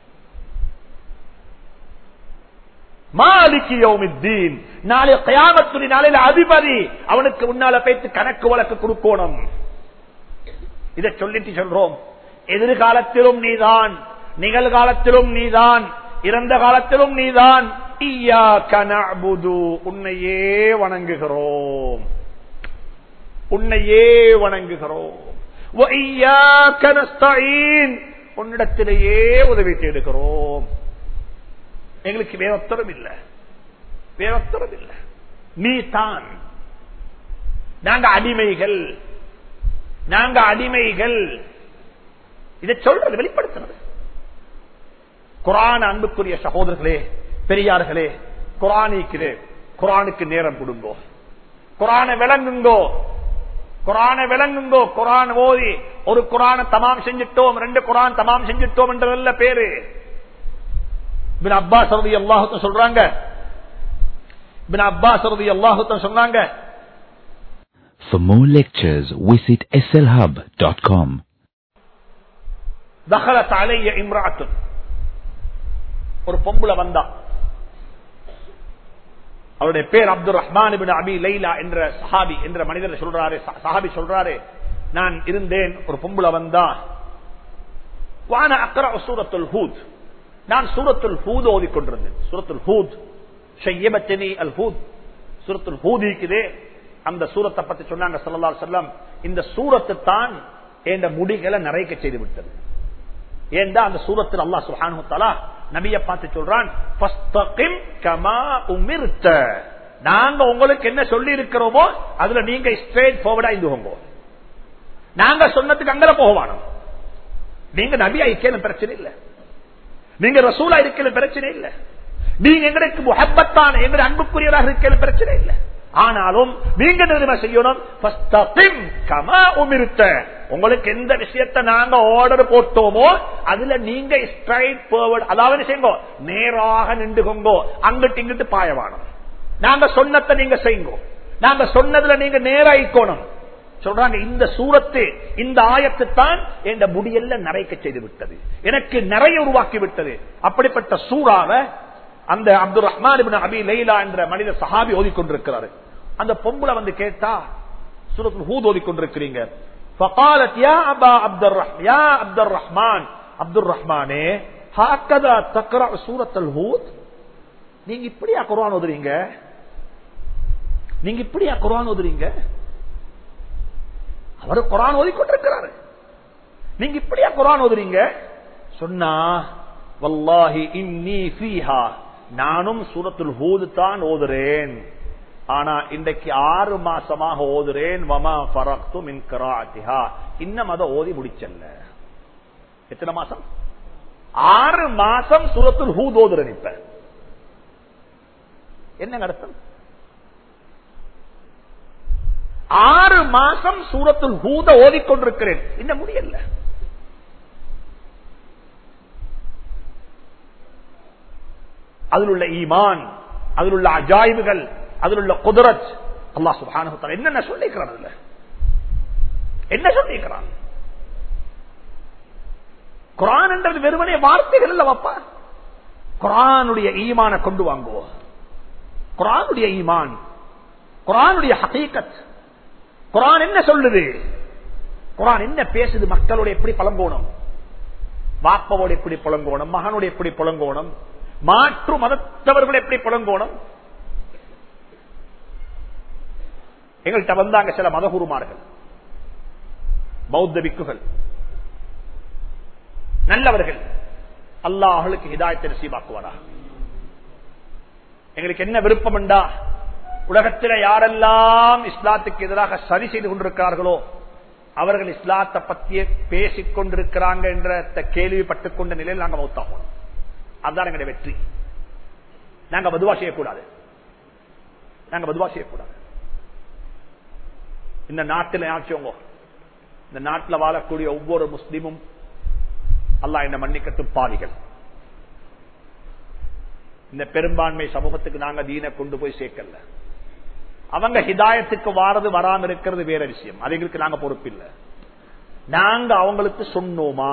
மாலிக் யௌமித்தீன் நாளைய கயாமத்துடைய நாளையில அதிபதி அவனுக்கு முன்னால பேத்து கணக்கு வழக்கு கொடுக்கணும் இதை சொல்லிட்டு சொல்றோம் எதிர்காலத்திலும் நீதான் நிகழ்காலத்திலும் நீதான் இறந்த காலத்திலும் நீதான் இய்யாக்க நஅ்புது. உன்னையே வணங்குகிறோம் உன்னையே வணங்குகிறோம் வ இய்யாக நஸ்தஈன். உன்னிடத்திலேயே உதவி தேடுகிறோம் எங்களுக்கு வேறொத்தரம் இல்ல வேறொத்தரம் இல்ல நீ தான் நாங்க அடிமைகள் நாங்க அடிமைகள் இதை சொல்றது வெளிப்படுத்துறது குரான் அன்புக்குரிய சகோதரர்களே பெரியார்களே குரானிக்குது குரானுக்கு நேரம் கொடுங்கோ குரானை விளங்குங்கோ குரானை விளங்குங்கோ குரான் ஓதி ஒரு குரானை தமாம் செஞ்சிட்டோம் ரெண்டு குரான் தமாம் செஞ்சிட்டோம் என்றதல்ல பேரு பின் அப்பாஸ் ரதி அல்லாஹுத்த சொல்றாங்க பின் அப்பாஸ் ரதி அல்லாஹுத்த சொன்னாங்க For more lectures, visit slhub.com. தகலத் அலைய இம்ராத்து ஒரு பொம்புல வந்தா அவருடைய பேர் Abdul Rahman ibn Abi Laila என்ற சஹாபி என்ற மனிதர் சொல்றாரு ச- சஹாபி சொல்றாரு நான் இருந்தேன் ஒரு பொம்புல வந்தா வான அக்கர சூரத்துல் ஹூத் நான் சூரத்துல் ஹூத் ஓதிக்கொண்டிருந்தேன் சூரத்துல் ஹூத் ஷையபத்தினி அல் ஹூத் சூரத்துல் ஹூத் இருக்குதே அந்த சூரத்தை பத்தி சொன்னாங்க ஸல்லல்லாஹு அலைஹி வஸல்லம் இந்த சூரத்து தான் என்ற முடிகளை நிறைக்க செய்து விட்டது ஏண்டா அந்த சூரத்தில் அல்லாஹ் சுப்ஹானஹு தஆலா நபிய பார்த்து சொல்றான் ஃபஸ்தகிம் கமா உமிர்த நாங்க உங்களுக்கு என்ன சொல்லி இருக்கிறோமோ அதுல நீங்க ஸ்ட்ரெயிட் ஃபார்வர்டா இருந்துங்க நாங்க சொன்னதுக்கு அங்கல போகவானோ நீங்க நபியா இருக்கேன்னு பிரச்சனை இல்ல நீங்க ரசூலா இருக்கேன்னு பிரச்சனை இல்ல நீங்க எங்களுக்கு முகப்பத்தான எங்க அன்புக்குரியவராக இருக்கேன்னு பிரச்சனை இல்ல ஆனாலும் நீங்க நிறுவன செய்யணும் ஃபஸ்தகிம் கமா உமிர்த்த. உங்களுக்கு எந்த விஷயத்தை நாங்க ஆர்டர் போட்டோமோ அதுல நீங்க ஸ்ட்ரைட் forward அதாவது செய்யுங்க நேராக நின்றுகோங்கோ அங்கிட்டு இங்கிட்டு பாயவானம் நாங்க சொன்னதை நீங்க செய்யுங்க நாங்க சொன்னதுல நீங்க நேராயிக்கோணும் சொல்றாங்க இந்த சூரத்து இந்த ஆயத்து தான் என்ற முடியல்ல நிறைக்க செய்து விட்டது எனக்கு நிறைய உருவாக்கி விட்டது அப்படிப்பட்ட சூறாவை அந்த அப்துல் ரஹ்மான் இப்னு அபி லைலா என்ற மனித சஹாபி ஓதிக்கொண்டிருக்கிறாரு அந்த பொம்பளை வந்து கேட்டா சூரத்துல் ஹூத் ஓதிக்கொண்டிருக்கிறீங்க فقالت يا ابا عبد الرحمن يا عبد الرحمن عبد الرحمن هكذا تقرا سوره الهود நீங்க இப்படியா குர்ஆன் ஓதுறீங்க நீங்க இப்படியா குர்ஆன் ஓதுறீங்க அவர் குரான் ஓதிக்கொண்டிருக்கிறாரு நீங்க இப்படியா குரான் ஓதுறீங்க சொன்னா வல்லாஹி இன்னி ஃபீஹா நானும் சூரத்துல் ஹூத் தான் ஓதுறேன் ஆனா இன்றைக்கு ஆறு மாசமாக ஓதுறேன் வமா ஃபரக்து மின் கராத்திஹா இன்னும் அதை ஓதி முடிச்சல்ல எத்தனை மாசம் ஆறு மாசம் சூரத்துல் ஹூத் ஓதுறேன் இப்ப என்ன அர்த்தம் ஆறு மாசம் சூரத்துல் ஹூத ஓதிக்கொண்டிருக்கிறேன் என்ன முடியல அதில் உள்ள ஈமான் அதில் உள்ள அஜாய்வுகள் அதில் உள்ள குதிரத் அல்லா சுபானு என்னென்ன சொல்லிக்கிறான் அதுல என்ன சொல்லிக்கிறான் குரான் என்றது வெறுமனே வார்த்தைகள் இல்ல வப்பா குரானுடைய ஈமான கொண்டு வாங்குவோம் குரானுடைய ஈமான் குரானுடைய ஹகீகத் குரான் என்ன சொல்லுது குரான் என்ன பேசுது மக்களோட எப்படி பழங்கோணும் வாப்பவோட எப்படி புலங்கோணும் மகனோட எப்படி புலங்கோணும் மாற்று மதத்தவர்கள் எப்படி புலங்கோணும் எங்கள்கிட்ட வந்தாங்க சில மதகுருமார்கள் பௌத்த பிக்குகள் நல்லவர்கள் அல்லாஹ் அவர்களுக்கு ஹிதாயத்தை நசீபாக்குவாரா எங்களுக்கு என்ன விருப்பம் உண்டா உலகத்தில் யாரெல்லாம் இஸ்லாத்துக்கு எதிராக சரி செய்து கொண்டிருக்கிறார்களோ அவர்கள் இஸ்லாத்தை பற்றிய பேசிக் கொண்டிருக்கிறாங்க என்ற கேள்விப்பட்டுக் கொண்ட நிலையில் நாங்கள் மௌத்தாகணும் அதுதான் எங்களுடைய வெற்றி நாங்க பதுவா செய்யக்கூடாது நாங்க பதுவா செய்யக்கூடாது இந்த நாட்டில் யாச்சவங்க இந்த நாட்டில் வாழக்கூடிய ஒவ்வொரு முஸ்லீமும் அல்லாஹ் என்ன மன்னிக்கட்டும் பாவிகள் இந்த பெரும்பான்மை சமூகத்துக்கு நாங்க தீன கொண்டு போய் சேர்க்கல அவங்க ஹிதாயத்துக்கு வாரது வராம இருக்கிறது வேற விஷயம் அதுங்களுக்கு நாங்க பொறுப்பில்லை நாங்க அவங்களுக்கு சொன்னோமா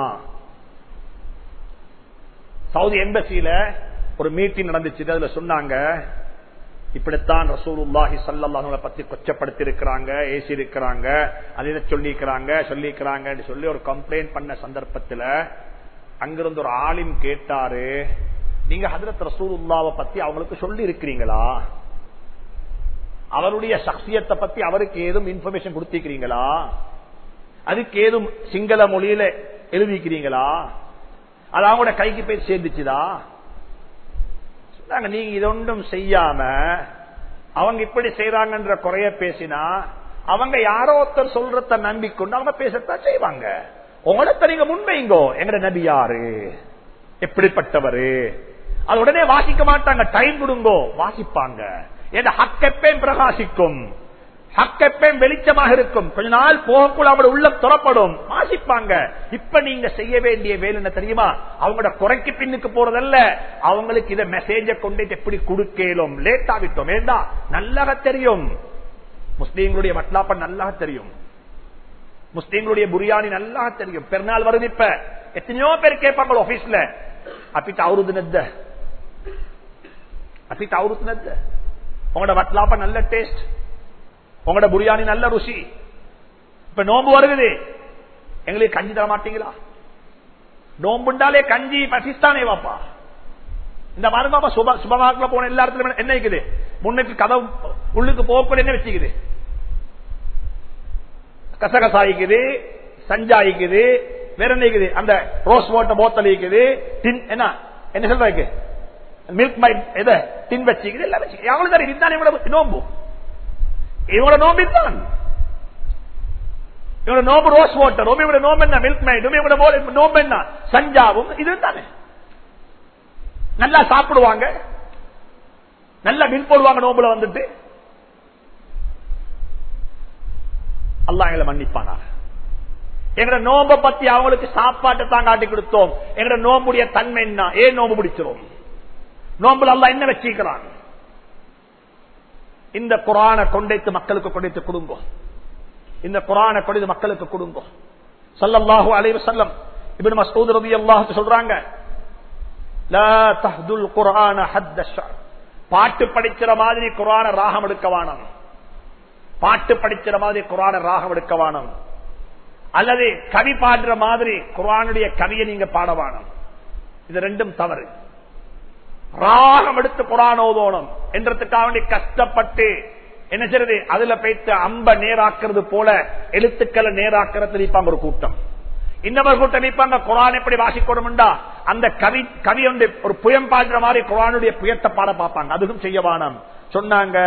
சவுதி எம்பசியில ஒரு மீட்டிங் நடந்துச்சு அதுல சொன்னாங்க இப்படித்தான் ரசூலுல்லாஹி சல்லாஹுல பத்தி கொச்சப்படுத்தி இருக்கிறாங்க ஏசி இருக்கிறாங்க அதை சொல்லிக்கிறாங்க சொல்லிக்கிறாங்க சொல்லி ஒரு கம்ப்ளைண்ட் பண்ண சந்தர்ப்பத்துல அங்கிருந்து ஒரு ஆளின் கேட்டாரு நீங்க ஹதரத் ரசூலுல்லாவை பத்தி அவங்களுக்கு சொல்லி இருக்கிறீங்களா அவருடைய சக்சியத்தை பத்தி அவருக்கு ஏதும் இன்ஃபர்மேஷன் கொடுத்திருக்கிறீங்களா அதுக்கு ஏதும் சிங்கள மொழியில எழுதிக்கிறீங்களா அது அவங்களோட கைக்கு போய் சேர்ந்துச்சுதா சொன்னாங்க நீங்க இதொன்றும் செய்யாம அவங்க இப்படி செய்யறாங்கன்ற குறைய பேசினா அவங்க யாரோ ஒருத்தர் சொல்றத நம்பிக்கொண்டு அவங்க பேசத்தான் செய்வாங்க உங்களத்த நீங்க முன்வைங்கோ எங்கட நபி யாரு எப்படிப்பட்டவரு அது உடனே வாசிக்க மாட்டாங்க டைம் கொடுங்கோ வாசிப்பாங்க என் ஹக்கப்பேம் பிரகாசிக்கும் ஹக்கப்பேம் வெளிச்சமாக இருக்கும் கொஞ்ச நாள் போகக்குள்ள அவங்களோட உள்ளம் துறப்படும் வாசிப்பாங்க இப்ப நீங்க செய்ய வேண்டிய வேலை என்ன தெரியுமா அவங்களோட குறைக்கு பின்னுக்கு போறதல்ல அவங்களுக்கு இதை மெசேஜ கொண்டு எப்படி கொடுக்கலும் லேட் ஆகிட்டோம் வேண்டா நல்லாக தெரியும் முஸ்லீம்களுடைய மட்லாப்ப நல்லா தெரியும் முஸ்லீம்களுடைய புரியாணி நல்லா தெரியும் பெருநாள் வருது இப்ப எத்தனையோ பேர் கேட்பாங்க ஆபீஸ்ல அப்பிட்டு அவருது நெத்த அப்பிட்டு அவருது நெத்த உங்களோட வட்லாப்ப நல்ல டேஸ்ட் உங்களோட புரியாணி நல்ல ருசி இப்ப நோம்பு வருகுது எங்களுக்கு கஞ்சி தர மாட்டீங்களா நோம்புண்டாலே கஞ்சி பசிஸ்தானே வாப்பா இந்த மாதிரி பாப்பா சுப சுபமாக்கில் போன எல்லா இடத்துலயும் என்ன இருக்குது முன்னுக்கு கதவு உள்ளுக்கு போகக்கூட என்ன வச்சுக்குது கசகசாயிக்குது சஞ்சாயிக்குது வேற என்ன இருக்குது அந்த ரோஸ் வாட்டர் போத்தல் இருக்குது டின் என்ன என்ன சொல்றாங்க மில்க் மை எதை டின் வச்சுக்குது எல்லாம் வச்சுக்குது எவ்வளவு தர இதுதான் இவங்களோட நோம்பு இவங்களோட நோம்பு தான் இவங்க நோம்பு ரோஸ் வாட்டர் உமையோட நோம்பு என்ன மில்க் மைட் உமையோட நோம்பு என்ன சஞ்சாவும் இது தானே நல்லா சாப்பிடுவாங்க நல்லா மின் போடுவாங்க நோம்புல வந்துட்டு அல்லாஹ் எங்களை மன்னிப்பானா எங்கட நோம்ப பத்தி அவங்களுக்கு சாப்பாட்டை தான் காட்டி கொடுத்தோம் எங்கட நோம்புடைய தன்மை என்ன ஏன் நோம்பு பிடிச்சிரும் நோம்புல அல்லா என்ன வச்சிருக்கிறான் இந்த குரான கொண்டைத்து மக்களுக்கு கொண்டைத்து கொடுங்க இந்த குரான கொண்டு மக்களுக்கு கொடுங்க சல்லல்லாஹு அலைவ செல்லம் இப்படி மசூத் ரவி அல்லாஹ் சொல்றாங்க குரான பாட்டு படிக்கிற மாதிரி குரான ராகம் எடுக்க வானம் பாட்டு படிக்கிற மாதிரி குரான ராகம் எடுக்க வானம் அல்லது கவி பாடுற மாதிரி குரானுடைய கவியை நீங்க பாடவானம் இது ரெண்டும் தவறு ராகம் எடுத்து குரான் ஓதோணும் என்றதுக்காக வேண்டி கஷ்டப்பட்டு என்ன செய்யறது அதுல போய்த்து அம்ப நேராக்குறது போல எழுத்துக்களை நேராக்கிறது நிற்பாங்க ஒரு கூட்டம் இன்னொரு கூட்டம் நிற்பாங்க குரான் எப்படி வாசிக்கணும்டா அந்த கவி கவி வந்து ஒரு புயம் பாடுற மாதிரி குரானுடைய புயத்தை பாட பார்ப்பாங்க அதுவும் செய்யவானம் சொன்னாங்க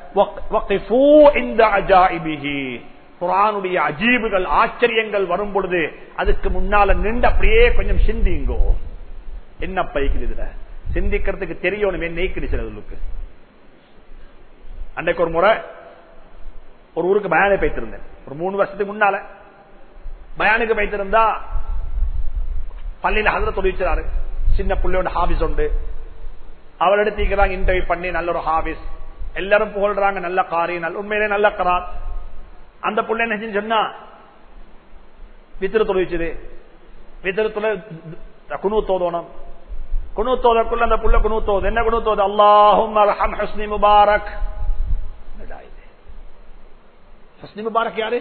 குரானுடைய அஜீபுகள் ஆச்சரியங்கள் வரும் பொழுது அதுக்கு முன்னால நின்று அப்படியே கொஞ்சம் சிந்திங்கோ என்ன பைக்குது இதுல சிந்திக்கிறதுக்கு தெரியணுமே நெய்க்கிடு சிலதுக்கு அன்றைக்கு ஒரு முறை ஒரு ஊருக்கு பயானை போய்த்திருந்தேன் ஒரு மூணு வருஷத்துக்கு முன்னால பயானுக்கு போய்த்திருந்தா பள்ளியில ஹசர தொழிற்சாரு சின்ன பிள்ளையோட ஹாபிஸ் உண்டு அவர் எடுத்துக்கிறாங்க இன்டர்வியூ பண்ணி நல்ல ஒரு ஹாபிஸ் எல்லாரும் புகழ்றாங்க நல்ல காரி நல்ல உண்மையிலே நல்ல கரார் அந்த புள்ள என்ன சொன்னா வித்திரு தொழிற்சது வித்திரத்துல குணு தோதோணும் குணு தோதற்குள்ள அந்த புள்ள குணு தோது என்ன குணு தோது அல்லாஹும் அர்ஹம் ஹஸ்னி முபாரக் ஹஸ்னி முபாரக் யாரு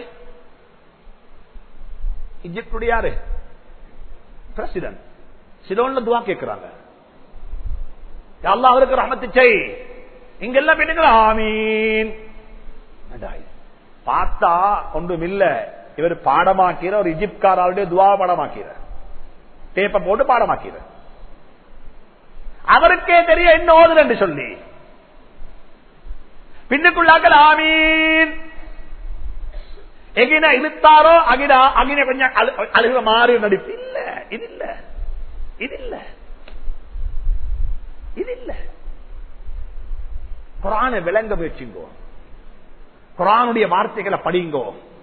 இஜிப்டுடைய யாரு பிரசிடன்ட் சிலோன்ல துவா கேட்கிறாங்க அல்லா அவருக்கு ரஹமத்து செய் இங்கெல்லாம் பெண்ணுங்களா ஆமீன் பார்த்தா ஒன்றும் இல்ல இவர் பாடமாக்கிற ஒரு இஜிப்காராவுடைய துவா பாடமாக்கிற டேப்ப போட்டு பாடமாக்கிற அவருக்கே தெரிய என்ன ஓதுல என்று சொல்லி பின்னுக்குள்ளாக்கள் ஆமீன் எகின இழுத்தாரோ அகினா அகின கொஞ்சம் அழுக மாறி நடிப்பு இல்ல இது இல்ல இது இல்ல இது இல்ல குரான விளங்க முயற்சிங்கோ குரானுடைய வார்த்தைகளை படிங்கோ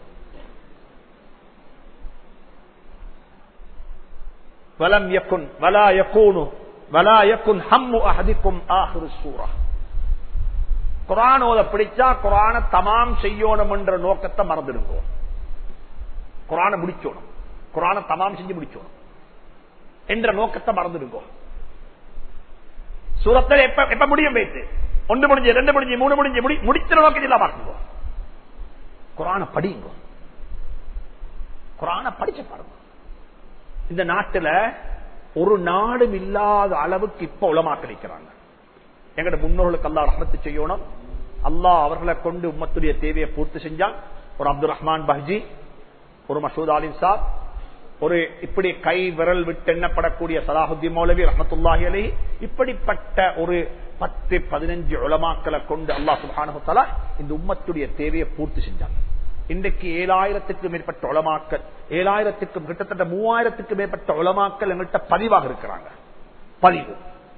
வலம் யக்குன் வலா யக்கூனு வலா யக்குன் ஹம்மு அஹதிக்கும் ஆஹிரு சூரா குரானோத பிடிச்சா குரான தமாம் செய்யணும் என்ற நோக்கத்தை மறந்துடுங்கோ குரான முடிச்சோணும் குரான தமாம் செஞ்சு முடிச்சோணும் என்ற நோக்கத்தை மறந்துடுங்கோ சூரத்தில் எப்ப எப்ப முடியும் வைத்து ஒன்று முடிஞ்சு ரெண்டு முடிஞ்சு மூணு முடிஞ்சு முடிக்கிற நோக்கத்தில் பார்க்குங்க குரான படிங்க குரான படிச்சு பாருங்க இந்த நாட்டுல ஒரு நாடும் இல்லாத அளவுக்கு இப்ப உளமாக்களிக்கிறாங்க எங்கட முன்னோர்களுக்கு அல்லா ரஹமத்து செய்யணும் அல்லாஹ் அவர்களை கொண்டு உம்மத்துடைய தேவையை பூர்த்தி செஞ்சான் ஒரு அப்துல் ரஹ்மான் பஹ்ஜி ஒரு மசூத் அலின் சாப் ஒரு இப்படி கை விரல் விட்டு எண்ணப்படக்கூடிய சலாஹுத்தீன் மௌலவி ரஹமத்துல்லாஹி அலி இப்படிப்பட்ட ஒரு பத்து பதினஞ்சு உலமாக்களை கொண்டு அல்லா சுபானுத்தலா இந்த உம்மத்துடைய தேவையை பூர்த்தி செஞ்சாங்க இன்றைக்கு ஏழாயிரத்துக்கும் மேற்பட்ட உலமாக்கல் ஏழாயிரத்துக்கும் கிட்டத்தட்ட மூவாயிரத்துக்கும் மேற்பட்ட உலமாக்கல் எங்கள்கிட்ட பதிவாக இருக்கிறாங்க பதிவு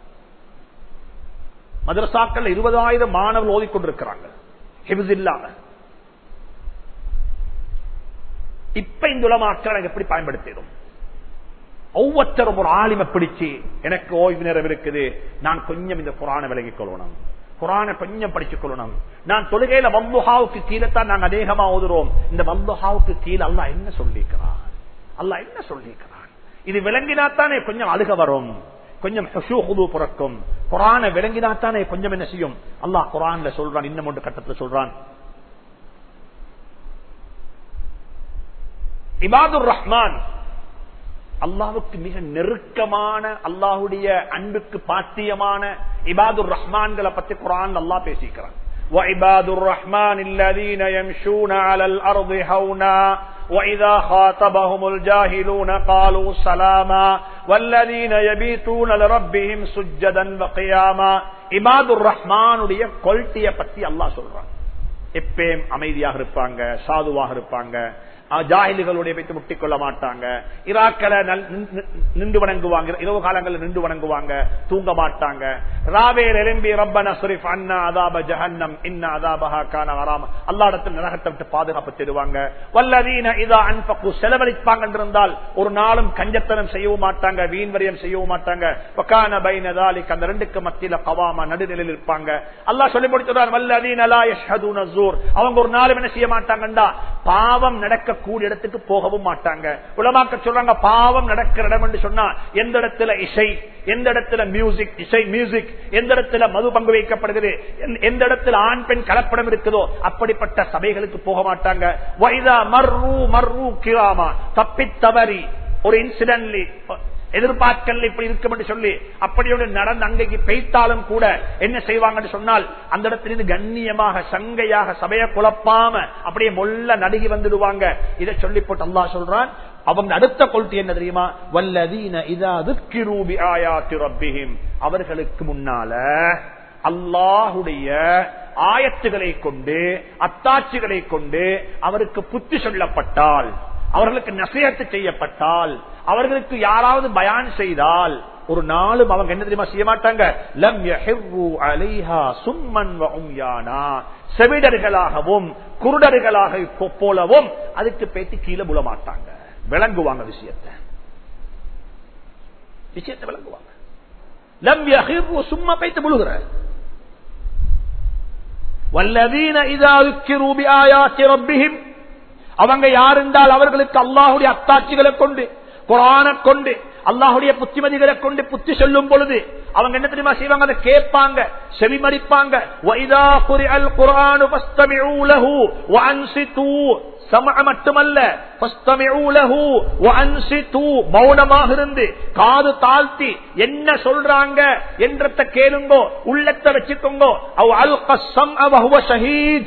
மதரசாக்கள் இருபதாயிரம் மாணவர்கள் ஓதிக்கொண்டிருக்கிறாங்க இல்லாம இப்ப இந்த உலமாக்கள் எனக்கு எப்படி பயன்படுத்திடும் ஒவ்வொருத்தரும் ஒரு ஆலிமை பிடிச்சு எனக்கு ஓய்வு நேரம் இருக்குது நான் கொஞ்சம் இந்த குரானை விலகிக் கொள்ளணும் குரானை கொஞ்சம் படிச்சுக் கொள்ளணும் நான் தொழுகையில வல்லுஹாவுக்கு கீழே தான் நாங்க அநேகமா ஓதுறோம் இந்த வல்லுஹாவுக்கு கீழே அல்லா என்ன சொல்லிக்கிறான் அல்லா என்ன சொல்லிக்கிறான் இது விளங்கினாத்தானே கொஞ்சம் அழுக வரும் கொஞ்சம் பிறக்கும் குரான விளங்கினாத்தானே கொஞ்சம் என்ன செய்யும் அல்லாஹ் குரான்ல சொல்றான் இன்னும் ஒன்று கட்டத்தில் சொல்றான் இபாதுர் ரஹ்மான் அல்லாவுக்கு மிக நெருக்கமான அல்லாஹுடைய அன்புக்கு பாத்தியமான இபாதுர் ரஹ்மான்களை பத்தி குரான் அல்லா பேசிக்கிறான் وعباد الرحمن الذين يمشون على الأرض هونا وإذا خاطبهم الجاهلون قالوا سلاما والذين يبيتون لربهم سجدا وقياما عباد الرحمن உடைய குவாலிட்டியை பத்தி அல்லாஹ் சொல்றான் எப்பயும் அமைதியாக இருப்பாங்க சாதுவாக இருப்பாங்க ஜாகிலிகளுடைய வைத்து முட்டிக் கொள்ள மாட்டாங்க இராக்களை நின்று வணங்குவாங்க இரவு காலங்களில் நின்று வணங்குவாங்க தூங்க மாட்டாங்க ராவேல் எலும்பி ரப்பன சுரிஃப் அண்ணா அதாப ஜஹன்னம் இன்ன அதாபஹா கான வராம அல்லாடத்தில் நரகத்தை விட்டு பாதுகாப்பு தருவாங்க வல்லதீன இதா அன்பக்கு செலவழிப்பாங்க இருந்தால் ஒரு நாளும் கஞ்சத்தனம் செய்யவும் மாட்டாங்க வீண் வரியம் செய்யவும் மாட்டாங்க வக்கான பைனதாலிக் அந்த ரெண்டுக்கு மத்தியில கவாமா நடுநிலையில் இருப்பாங்க அல்லாஹ் சொல்லி முடித்துறார் வல்லதீன லா யஷ்ஹதுன ஸூர் அவங்க ஒரு நாளும் என்ன செய்ய மாட்டாங்கண்டா பாவம் நடக்கக்கூடிய இடத்துக்கு போகவும் மாட்டாங்க உலமாக்க சொல்றாங்க பாவம் நடக்கிற இடம் என்று சொன்னா எந்த இடத்துல இசை எந்த இடத்துல மியூசிக் இசை மியூசிக் எந்த இடத்துல மது பங்கு வைக்கப்படுகிறது எந்த இடத்துல ஆண் பெண் கலப்படம் இருக்குதோ அப்படிப்பட்ட சபைகளுக்கு போக மாட்டாங்க வைதா மர்ரு மர்ரு கிராமா தப்பி தவறி ஒரு இன்சிடென்ட்லி எதிர்பார்க்கல இப்படி இருக்கும் என்று சொல்லி அப்படியோடு நடந்து அங்கைக்கு பெய்த்தாலும் கூட என்ன செய்வாங்கன்னு சொன்னால் அந்த இடத்திலிருந்து கண்ணியமாக சங்கையாக சபையை குழப்பாம அப்படியே மொல்ல நடுகி வந்துடுவாங்க இதை சொல்லி போட்டு அல்லா சொல்றான் அவங்க அடுத்த கொள்கை என்ன தெரியுமா வல்லதீன இதாதுக்கிரூபி ஆயாத்தி ரப்பிஹிம் அவர்களுக்கு முன்னால அல்லாஹுடைய ஆயத்துகளை கொண்டு அத்தாட்சிகளை கொண்டு அவருக்கு புத்தி சொல்லப்பட்டால் அவர்களுக்கு நசியத்து செய்யப்பட்டால் அவர்களுக்கு யாராவது பயான் செய்தால் ஒரு நாளும் அவங்க என்ன தெரியுமா செய்ய மாட்டாங்க லம் யஹிர்ரு அலைஹா சும்மன் வ உம்யானா செவிடர்களாகவும் குருடர்களாக போலவும் அதுக்கு பேத்தி கீழே புல மாட்டாங்க விளங்குவாங்க விஷயத்தை விஷயத்தை விளங்குவாங்க லம் யஹிர்ரு சும்மா பேத்து புழுகிற வல்லதீன இதா ذكروا بآيات ربهم அவங்க யார் என்றால் அவர்களுக்கு அல்லாஹுடைய அத்தாட்சிகளை கொண்டு குரான கொண்டு அல்லாஹுடைய புத்திமதிகளை கொண்டு புத்தி சொல்லும் பொழுது அவங்க என்ன தெரியுமா செய்வாங்க அதை கேட்பாங்க செவிமடிப்பாங்க மட்டுமல்ல மௌனமாக இருந்து காது தாழ்த்தி என்ன சொல்றாங்க என்றத கேளுங்கோ உள்ளத்தை வச்சுக்கோங்க ஷஹீத்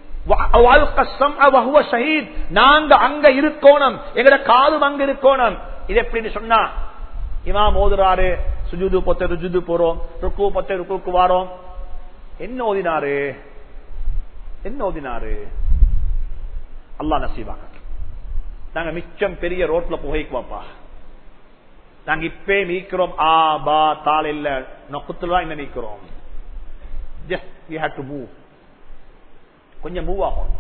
நாங்க அங்க இருக்கோணும் எங்கட காதும் அங்க இருக்கோணும் இது எப்படின்னு சொன்னா இமாம் ஓதுறாரு சுஜுது பொத்த ருஜுது போறோம் ருக்கு பொத்த ருக்குக்கு வாரோம் என்ன ஓதினாரு என்ன ஓதினாரு அல்லா நசீவாங்க நாங்க மிச்சம் பெரிய ரோட்ல புகைக்குவாப்பா நாங்க இப்பே மீக்கிறோம் ஆ பா தாள் இல்ல நொக்குத்துல என்ன மீக்கிறோம் just you have to move கொஞ்சம் மூவ் ஆகும்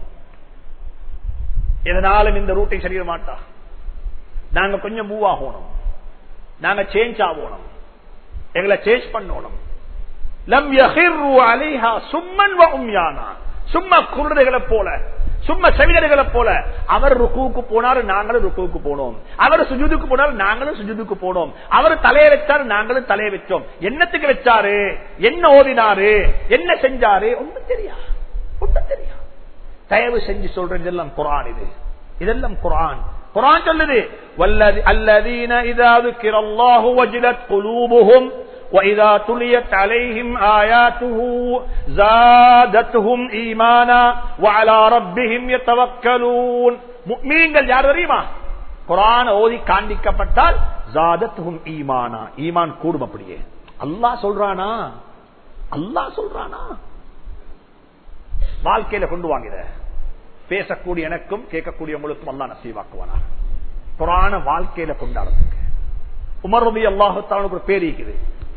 எதனாலும் இந்த ரூட்டை சரிய மாட்டா நாங்க கொஞ்சம் மூவ் ஆகணும் நாங்க சேஞ்ச் ஆகணும் எங்களை சேஞ்ச் பண்ணணும் லம் யஹிர்ரு அலைஹா சும்மன் வ உம்யானா சும்மா குருடர்களை போல சும்மா செவிடர்களை போல அவர் ருக்குவுக்கு போனாரு நாங்களும் ருக்குவுக்கு போனோம் அவர் சுஜுதுக்கு போனாரு நாங்களும் சுஜுதுக்கு போனோம் அவர் தலையை வச்சாரு நாங்களும் தலையை வச்சோம் என்னத்துக்கு வச்சாரு என்ன ஓதினாரு என்ன செஞ்சாரு ஒன்றும் தெரியா ஒன்றும் தெரியா தயவு செஞ்சு சொல்றேன் இதெல்லாம் குரான் இது இதெல்லாம் குரான் குரான் சொல்லுது வல்லதி அல்லதீன இதா ذكر الله وجلت قلوبهم وإذا تليت عليهم آياته زادتهم إيمانا وعلى ربهم يتوكلون முக்மீன்கள் யார் தெரியுமா குரான ஓதி காண்பிக்கப்பட்டால் ஜாதத்துஹும் ஈமானா ஈமான் கூடும் அப்படியே அல்லாஹ் சொல்றானா அல்லாஹ் சொல்றானா வாழ்க்கையில கொண்டு வாங்கிட பேசக்கூடிய எனக்கும் கேட்கக்கூடிய உங்களுக்கும் அல்லா நசீவாக்குவானா குரான வாழ்க்கையில கொண்டாடுறதுக்கு உமர் ரபி அல்லாஹு ஒரு பேர் இருக்குது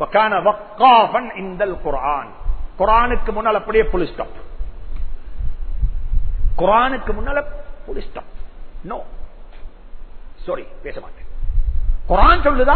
குரான் குரானுக்கு முன்னால் அப்படியே புலி ஸ்டாப் குரானுக்கு முன்னால புலி ஸ்டாப் நோ சாரி பேச மாட்டேன் குரான் சொல்லுதா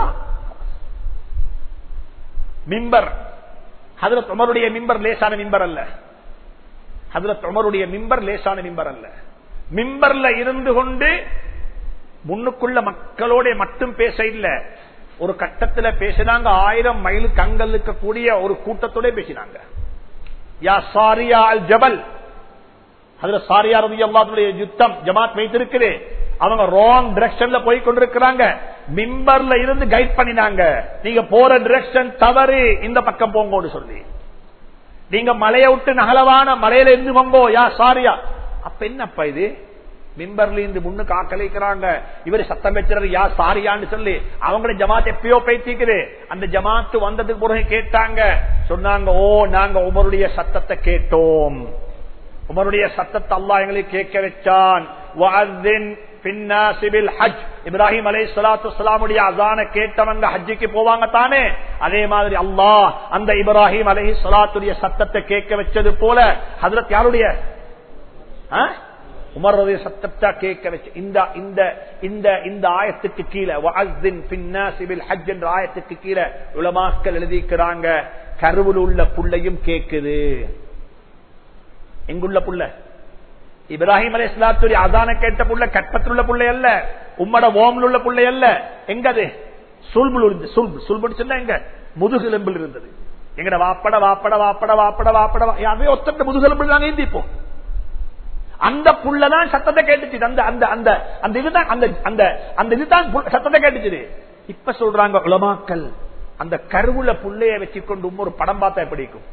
மிம்பர் ஹதரத் உமருடைய மிம்பர் லேசான மிம்பர் அல்ல ஹதரத் உமருடைய மிம்பர் லேசான மிம்பர் அல்ல மிம்பர்ல இருந்து கொண்டு முன்னுக்குள்ள மக்களோட மட்டும் பேச இல்ல ஒரு கட்டத்துல பேசினாங்க ஆயிரம் மைலுக்கு அங்கல் இருக்கக்கூடிய ஒரு கூட்டத்தோட பேசினாங்க யா சாரியா அல் ஜபல் அதுல சாரியா ரவி அல்லாத்துடைய யுத்தம் ஜமாத் வைத்திருக்குது அவங்க ராங் டிரெக்ஷன்ல போய் கொண்டிருக்கிறாங்க மிம்பர்ல இருந்து கைட் பண்ணினாங்க நீங்க போற டிரெக்ஷன் தவறு இந்த பக்கம் போங்கோன்னு சொல்லி நீங்க மலையை விட்டு நகலவான மலையில இருந்து வங்கோ யா சாரியா அப்ப என்னப்பா இது மிம்பர்ல இருந்து முன்னுக்கு ஆக்கலைக்கிறாங்க இவர் சத்தம் வச்சுறது யா சாரியான்னு சொல்லி அவங்கள ஜமாத் எப்பயோ பேத்திக்குது அந்த ஜமாத்து வந்ததுக்கு பிறகு கேட்டாங்க சொன்னாங்க ஓ நாங்க உமருடைய சத்தத்தை கேட்டோம் உமருடைய சத்தத்தை அல்லா எங்களை கேட்க வச்சான் வஅذின் பின்னாசி பில் ஹஜ் இப்ராஹிம் அலைஹிஸ்ஸலாத்து வஸ்ஸலாமுடைய அஸான கேட்டவங்க ஹஜ்ஜுக்கு போவாங்க தானே அதே மாதிரி அல்லாஹ் அந்த இப்ராஹிம் அலைஹிஸ்ஸலாத்துடைய சத்தத்தை கேட்க வச்சது போல ஹஜ்ரத் யாருடைய ஆ? உமருடைய சத்தத்தை கேட்க வச்சு இந்த இந்த இந்த இந்த ஆயத்துக்கு கீழே வஅذின் பின்னாசி பில் ஹஜ் என்ற ஆயத்துக்கு கீழே உலமாக்கள் எழுதிக்கிறாங்க கருவில் உள்ள புள்ளையும் கேக்குது எங்குள்ள புள்ள இப்ராஹிம் அலி இஸ்லாத்துடைய அதான கேட்ட புள்ள கற்பத்தில் உள்ள புள்ளை அல்ல உம்மட ஓம்ல உள்ள புள்ளை அல்ல எங்கது சுல்புல் இருந்து சுல்பு சுல்புன்னு சொன்னா எங்க முதுகெலும்பில் இருந்தது எங்கட வாப்பட வாப்பட வாப்பட வாப்பட வாப்பட அதே ஒத்தட்ட முதுகெலும்பில் நாங்க ஏந்திப்போம் அந்த புள்ளதான் சத்தத்தை கேட்டுச்சு அந்த அந்த அந்த அந்த இதுதான் அந்த அந்த அந்த இதுதான் புல்- சத்தத்தை கேட்டுச்சு இப்ப சொல்றாங்க உலமாக்கள் அந்த கருவுல புள்ளைய வச்சுக்கொண்டு ஒரு படம் பார்த்தா எப்படி இருக்கும்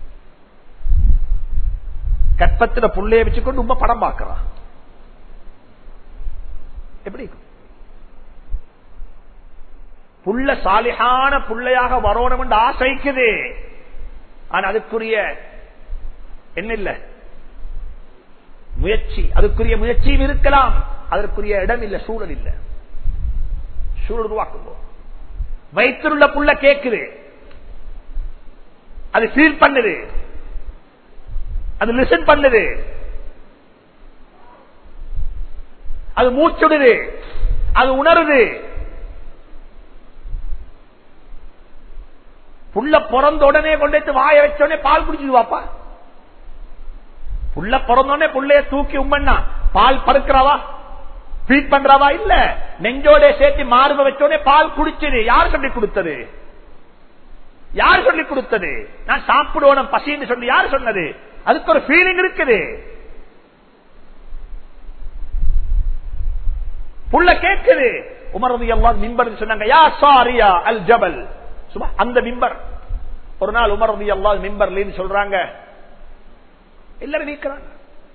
கற்பத்துல புள்ளைய வச்சுக்கொண்டு உண்மை படம் பார்க்கிறான் எப்படி இருக்கும்? புள்ள சாலிகான புள்ளையாக வரணும் என்று ஆசைக்குது ஆனா அதுக்குரிய என்ன இல்ல முயற்சி அதுக்குரிய முயற்சியும் இருக்கலாம் அதற்குரிய இடம் இல்ல சூழல் இல்ல சூழல் உருவாக்குவோம் வயிற்றுள்ள புள்ள கேக்குது அது ஃபீல் பண்ணுது அது லிசன் பண்ணுது அது மூச்சுடுது அது உணருது புள்ள பிறந்த உடனே கொண்டு வாய வச்ச உடனே பால் குடிச்சிடுவாப்பா புள்ள பிறந்த உடனே புள்ளைய தூக்கி உம்மண்ணா பால் பருக்கிறாவா ஃபீட் பண்றாவா இல்ல நெஞ்சோட சேர்த்து மார்ப வச்ச உடனே பால் குடிச்சது யார் சொல்லி கொடுத்தது யார் சொல்லி கொடுத்தது நான் சாப்பிடுவோம் பசின்னு சொல்லி யார் சொன்னது அதுக்கு ஒரு ஃபீலிங் இருக்குது புள்ள கேட்குது உமரது எல்லாம் மிம்பர் சொன்னாங்க யா சாரியா அல் ஜபல் சும்மா அந்த மிம்பர் ஒரு நாள் உமரது எல்லாம் மிம்பர்லின்னு சொல்றாங்க எல்லாரும் நீக்கிறாங்க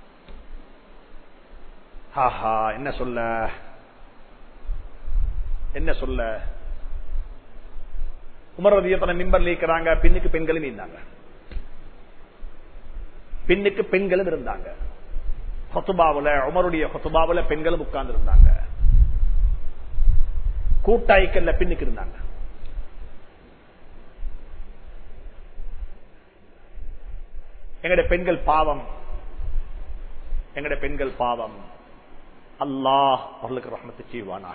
ஆஹா என்ன சொல்ல என்ன சொல்ல உமரதியத்தனை மிம்பர் நீக்கிறாங்க பின்னுக்கு பெண்களும் இருந்தாங்க பின்னுக்கு பெண்களும் இருந்தாங்க ஹொத்துபாவுல உமருடைய ஹொத்துபாவுல பெண்களும் உட்கார்ந்து இருந்தாங்க கூட்டாய்க்கல்ல பின்னுக்கு இருந்தாங்க எங்கட பெண்கள் பாவம் எங்கட பெண்கள் பாவம் அல்லாஹ் அவர்களுக்கு ரஹமத்து செய்வானா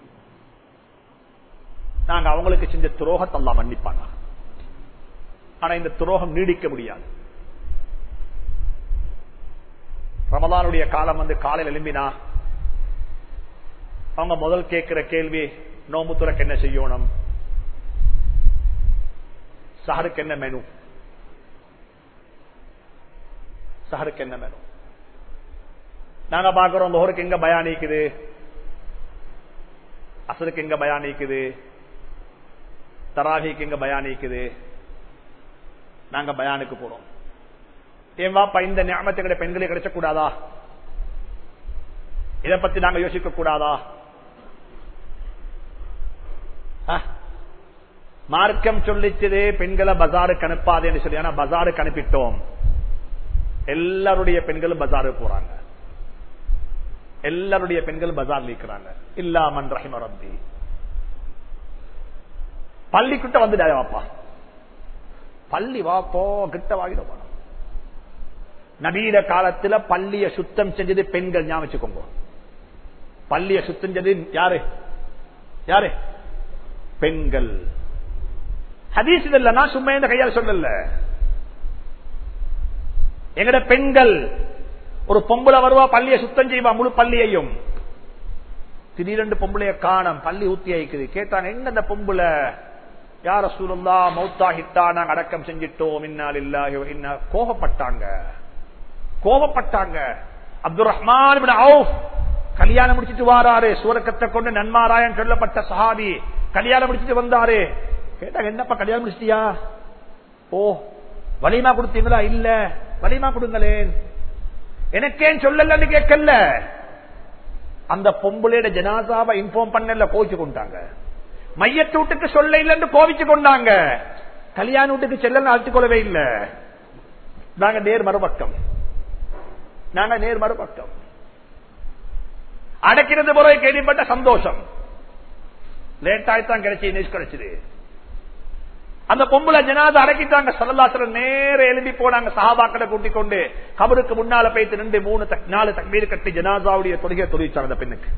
நாங்க அவங்களுக்கு செஞ்ச துரோகத்தை எல்லாம் மன்னிப்பாங்க ஆனா இந்த துரோகம் நீடிக்க முடியாது ரமதானுடைய காலம் வந்து காலையில் எழும்பினா அவங்க முதல் கேட்கிற கேள்வி நோம்பு துறக்கு என்ன செய்யணும் சஹருக்கு என்ன மெனு சஹருக்கு என்ன மெனு நாங்க பாக்குறோம் லோஹருக்கு எங்க பயானிக்குது அசருக்கு எங்க பயானிக்குது தராகிக்கு எங்க பயானிக்குது நாங்க பயானுக்கு போறோம் ஏன் வாப்பா இந்த ஞாபகத்தை பெண்களே கிடைச்ச கூடாதா இதை பத்தி நாங்க யோசிக்க கூடாதா மார்க்கம் சொல்லிச்சது பெண்களை பஜாருக்கு அனுப்பாதேன்னு சொல்லி ஆனா பஜாருக்கு அனுப்பிட்டோம் எல்லாருடைய பெண்களும் பஜாருக்கு போறாங்க எல்லாருடைய பெண்கள் பஜார் நீக்கிறாங்க இல்லாமன் ரஹிம ரப்பி பள்ளிக்கிட்ட வந்துடாத வாப்பா பள்ளி வாப்போ கிட்ட வாங்கிட போனோம் நவீன காலத்துல பள்ளிய சுத்தம் செஞ்சது பெண்கள் ஞாபகம் வச்சுக்கோங்க பள்ளிய சுத்தம் செஞ்சது யாரு யாரு பெண்கள் ஹதீஸ் இல்ல நான் சும்மா இந்த கையால் சொல்லல எங்கட பெண்கள் ஒரு பொம்பளை வருவா பள்ளியை சுத்தம் செய்வா முழு பள்ளியையும் திடீரெண்டு பொம்பளைய காணம் பள்ளி ஊத்தி ஆயிக்குது கேட்டாங்க எங்க அந்த பொம்பளை யார சூழல்லா மௌத்தாகிட்டா நாங்க அடக்கம் செஞ்சிட்டோம் இன்னால் இல்லாஹி இன்னா கோபப்பட்டாங்க கோபப்பட்டாங்க அப்துல் ரஹ்மான் கல்யாணம் முடிச்சிட்டு வாராரு சூரக்கத்தை கொண்டு நன்மாராயன் சொல்லப்பட்ட சஹாபி கல்யாணம் முடிச்சிட்டு வந்தாரு கேட்டாங்க என்னப்பா கல்யாணம் முடிச்சிட்டியா ஓ வலிமா கொடுத்தீங்களா இல்ல வலிமா கொடுங்களேன் எனக்கேன் சொல்லலன்னு கேட்கல அந்த பொம்பளையோட ஜனாசாவை இன்ஃபார்ம் பண்ணல கோவிச்சு கொண்டாங்க மையத்து வீட்டுக்கு சொல்ல இல்லைன்னு கோவிச்சு கொண்டாங்க கல்யாண வீட்டுக்கு செல்லன்னு அழைத்துக் கொள்ளவே இல்ல நாங்க நேர் மறுபக்கம் நாங்க நேர் மறுபக்கம் அடக்கிறது பிறகு கேள்விப்பட்ட சந்தோஷம் லேட் ஆயித்தான் கிடைச்சி நியூஸ் கிடைச்சது அந்த பொம்பளை ஜனாத அடக்கிட்டாங்க சல்லல்லாசலம் நேர எழுப்பி போனாங்க சஹாபாக்களை கூட்டிக் கொண்டு கபருக்கு முன்னால போயிட்டு நின்று மூணு தக்- நாலு தக்மீர் கட்டி ஜனாதாவுடைய தொழுகை தொழிற்சாங்க அந்த பெண்ணுக்கு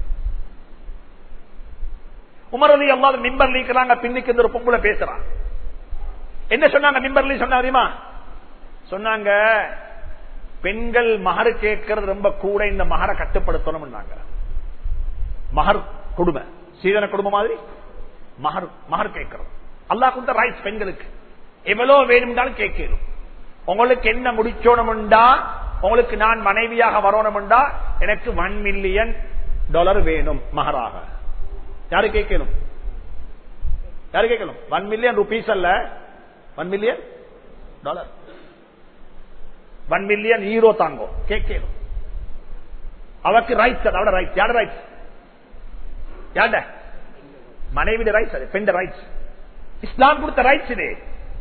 உமரதி அல்லாத மிம்பர் லீக்கிறாங்க பின்னுக்கு இந்த ஒரு பொம்பளை பேசுறான் என்ன சொன்னாங்க மிம்பர்லி சொன்னா தெரியுமா சொன்னாங்க பெண்கள் மகர் கேட்கறது ரொம்ப கூட இந்த மகரை கட்டுப்படுத்தணும் மகர் கொடுமை சீதன குடும்பம் மாதிரி மகர் மகர் கேட்கறது அல்லாஹ் கொடுத்த ரைட்ஸ் பெண்களுக்கு எவ்வளவு வேணும்னாலும் கேட்கணும் உங்களுக்கு என்ன முடிச்சோணும்டா உங்களுக்கு நான் மனைவியாக வரணும்டா எனக்கு ஒன் மில்லியன் டாலர் வேணும் மகராக யாரு கேட்கணும் யாரு கேட்கணும் ஒன் மில்லியன் ருபீஸ் அல்ல one million dollar one million hero தாங்கோ கேட்கணும் அவருக்கு ரைட்ஸ் அது அவட ரைட்ஸ் யார ரைட்ஸ் யாண்ட மனைவிட ரைட்ஸ் அது பெண்ட ரைட்ஸ் இஸ்லாம் கொடுத்த ரைட்ஸ் இது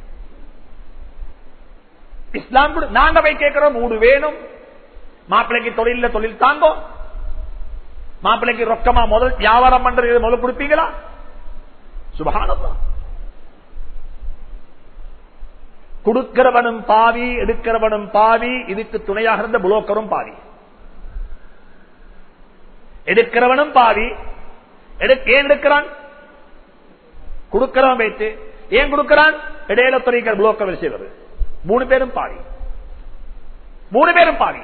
இஸ்லாம் கொடு- நாங்க போய் கேட்கிறோம் மூடு வேணும் மாப்பிள்ளைக்கு தொழில தொழில் தாங்கோ மாப்பிள்ளைக்கு ரொக்கமா முதல் வியாபாரம் பண்றது முதல் கொடுப்பீங்களா சுபகானந்தா கொடுக்கிறவனும் பாவி எடுக்கிறவனும் பாவி இதுக்கு துணையாக இருந்த புலோக்கரும் பாவி எடுக்கிறவனும் பாவி எடு- ஏன் எடுக்கிறான் கொடுக்கிறவன் வைத்து ஏன் கொடுக்கிறான் இடையில துறைக்கிற புலோக்கர் வேலை செய்வது மூணு பேரும் பாவி மூணு பேரும் பாவி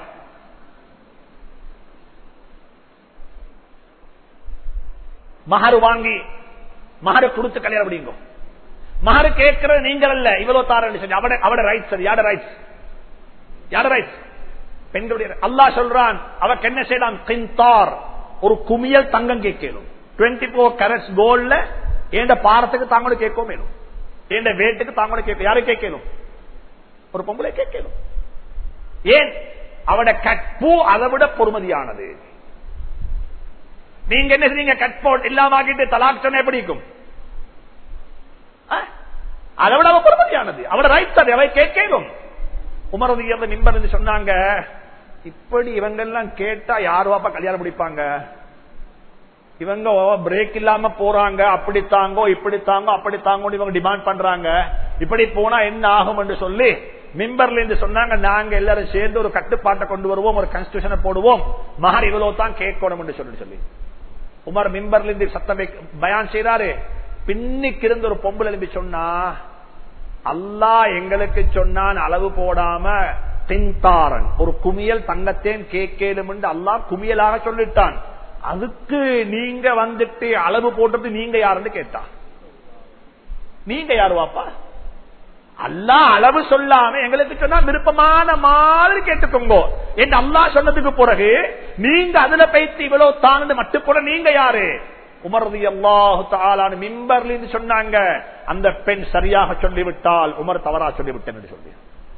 மகர் வாங்கி மகரை கொடுத்து கல்யாணம் முடியுங்க மகர் கேட்கிறது நீங்கள் அல்ல இவ்வளவு தாரன்னு சொல்லி அவட அவட ரைட்ஸ் அது யாட ரைட்ஸ் யாட ரைட்ஸ் பெண்களுடைய அல்லாஹ் சொல்றான் அவக்கு என்ன செய்யலாம் கிந்தார் ஒரு குமியல் தங்கம் கேட்கணும் டுவெண்ட்டி போர் கரட்ஸ் கோல்ட்ல ஏண்ட பாரத்துக்கு தாங்களோட கேட்கவும் வேணும் ஏண்ட வேட்டுக்கு தாங்களோட கேட்க யாரு கேட்கணும் ஒரு பொம்பளை கேட்கணும் ஏன் அவட கற்பு அதை விட பொறுமதியானது நீங்க என்ன செய்றீங்க கட்போட் இல்லாம ஆக்கிட்டு தலாக் சொன்ன எப்படி இருக்கும் ஆ? அதை விட அவ பொறுமதியானது அவட ரைட்ஸ் அது அவை கேட்கணும் உமரது நிம்பர் என்று சொன்னாங்க இப்படி இவங்க எல்லாம் கேட்டா யார் வாப்பா கல்யாணம் முடிப்பாங்க இவங்க பிரேக் இல்லாம போறாங்க அப்படி தாங்கோ இப்படி தாங்கோ அப்படி தாங்கோ இவங்க டிமாண்ட் பண்றாங்க இப்படி போனா என்ன ஆகும் என்று சொல்லி மிம்பர்ல இருந்து சொன்னாங்க நாங்க எல்லாரும் சேர்ந்து ஒரு கட்டுப்பாட்டை கொண்டு வருவோம் ஒரு கான்ஸ்டியூஷனை போடுவோம் மகர் இவ்வளவு தான் கேட்கணும் என்று சொல்லி சொல்லி உமர் மிம்பர்ல இருந்து சத்தம் வைக்க- பயான் செய்யறாரு பின்னிக்கு இருந்து ஒரு பொம்பளை எழுப்பி சொன்னா அல்லாஹ் எங்களுக்கு சொன்னான் அளவு போடாம தின்தாரன் ஒரு குமியல் தங்கத்தேன் கேட்கலும் என்று அல்லாஹ் குமியலாக சொல்லிட்டான் அதுக்கு நீங்க வந்துட்டு அளவு போட்டது நீங்க யாருன்னு கேட்டா நீங்க யாரு வாப்பா அல்லாஹ் அளவு சொல்லாம எங்களுக்கு சொன்னா விருப்பமான மாதிரி கேட்டுக்கோங்க என்று அல்லாஹ் சொன்னதுக்கு பிறகு நீங்க அதுல பைத்து இவ்வளவு தாண்டு மட்டும் போல நீங்க யாரு உமரது அல்லாஹு தாலான மிம்பர்ல இருந்து சொன்னாங்க அந்த பெண் சரியாக சொல்லிவிட்டால் உமர் தவறா சொல்லிவிட்டேன் என்று சொல்லி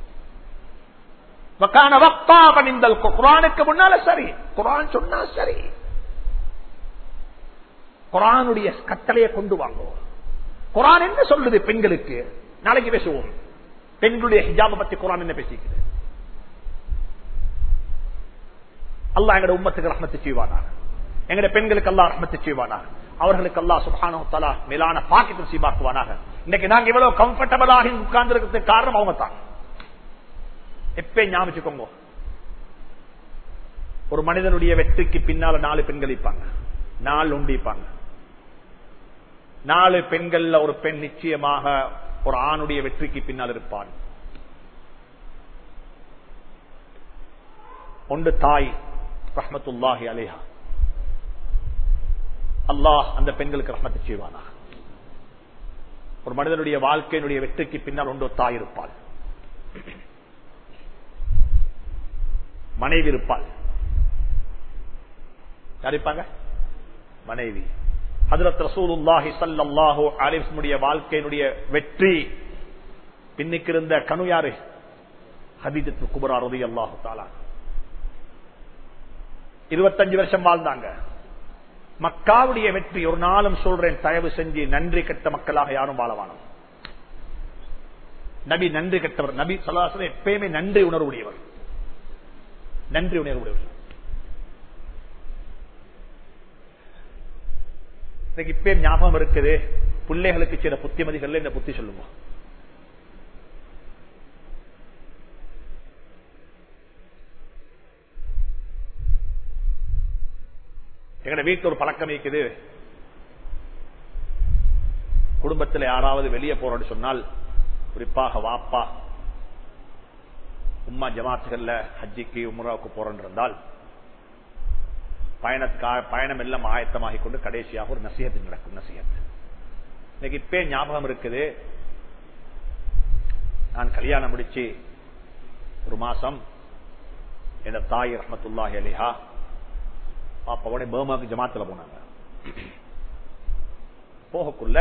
வக்கான வக்தா பணிந்தல் குரானுக்கு முன்னால சரி குரான் சொன்னா சரி குரானுடைய கட்டளையை கொண்டு வாங்குவோம் குரான் என்ன சொல்லுது பெண்களுக்கு நாளைக்கு பேசுவோம் பெண்களுடைய ஹிஜாப பத்தி குரான் என்ன பேசிக்குது அல்லாஹ் எங்கட உம்மத்துக்கு ரஹ்மத்து செய்வானா எங்கட பெண்களுக்கு அல்லாஹ் ரஹ்மத்து செய்வானா அவர்களுக்கு அல்லாஹ் சுப்ஹானஹு வ தஆலா மேலான பாக்கியத்தை சீபாக்குவானாக இன்னைக்கு நாங்க இவ்வளவு கம்ஃபர்டபிளாக உட்கார்ந்து இருக்கிறதுக்கு காரணம் அவங்க தான் எப்ப ஞாபகிச்சுக்கோங்க ஒரு மனிதனுடைய வெற்றிக்கு பின்னால நாலு பெண்கள் இருப்பாங்க நாலு உண்டிப்பாங்க நாலு பெண்கள்ல ஒரு பெண் நிச்சயமாக ஒரு ஆணுடைய வெற்றிக்கு பின்னால் இருப்பான் ஒன்று தாய் ரஹ்மத்துல்லாஹி அலேஹா அல்லாஹ் அந்த பெண்களுக்கு ரஹ்மத்து செய்வானா ஒரு மனிதனுடைய வாழ்க்கையினுடைய வெற்றிக்கு பின்னால் ஒன்று தாய் இருப்பாள் மனைவி இருப்பாள் யார் இருப்பாங்க மனைவி ஹதரத் ரசூலுல்லாஹி ஸல்லல்லாஹு அலைஹி வஸல்லம் வாழ்க்கையினுடைய வெற்றி பின்னுக்கு இருந்த கனு யாரு ஹதீஜத்து குபரா ரலியல்லாஹு தஆலா 25 வருஷம் வாழ்ந்தாங்க மக்காவுடைய வெற்றி ஒரு நாளும் சொல்றேன் தயவு செஞ்சு நன்றி கெட்ட மக்களாக யாரும் வாழவானோம் நபி நன்றி கெட்டவர் நபி சலாசலம் எப்பயுமே நன்றி உணர்வுடையவர் நன்றி உணர்வுடையவர் எனக்கு இப்பே ஞாபகம் இருக்குது பிள்ளைகளுக்கு சில புத்திமதிகள்ல இந்த புத்தி சொல்லுவோம் எங்கட வீட்டுல ஒரு பழக்கம் இருக்குது குடும்பத்தில் யாராவது வெளியே போறோம்னு சொன்னால் குறிப்பாக வாப்பா உம்மா ஜமாத்துகள்ல ஹஜ்ஜிக்கு உம்ராவுக்கு போறோம் இருந்தால் பயணத்துக்காக பயணம் எல்லாம் ஆயத்தமாகிக் கொண்டு கடைசியாக ஒரு நசியத்து நடக்கும் நசியத்து இன்னைக்கு இப்பே ஞாபகம் இருக்குது நான் கல்யாணம் முடிச்சு ஒரு மாசம் என் தாய் ரஹமத்துல்லாஹி அலிஹா பாப்பாவோட பேமாக்கு ஜமாத்துல போனாங்க போகக்குள்ள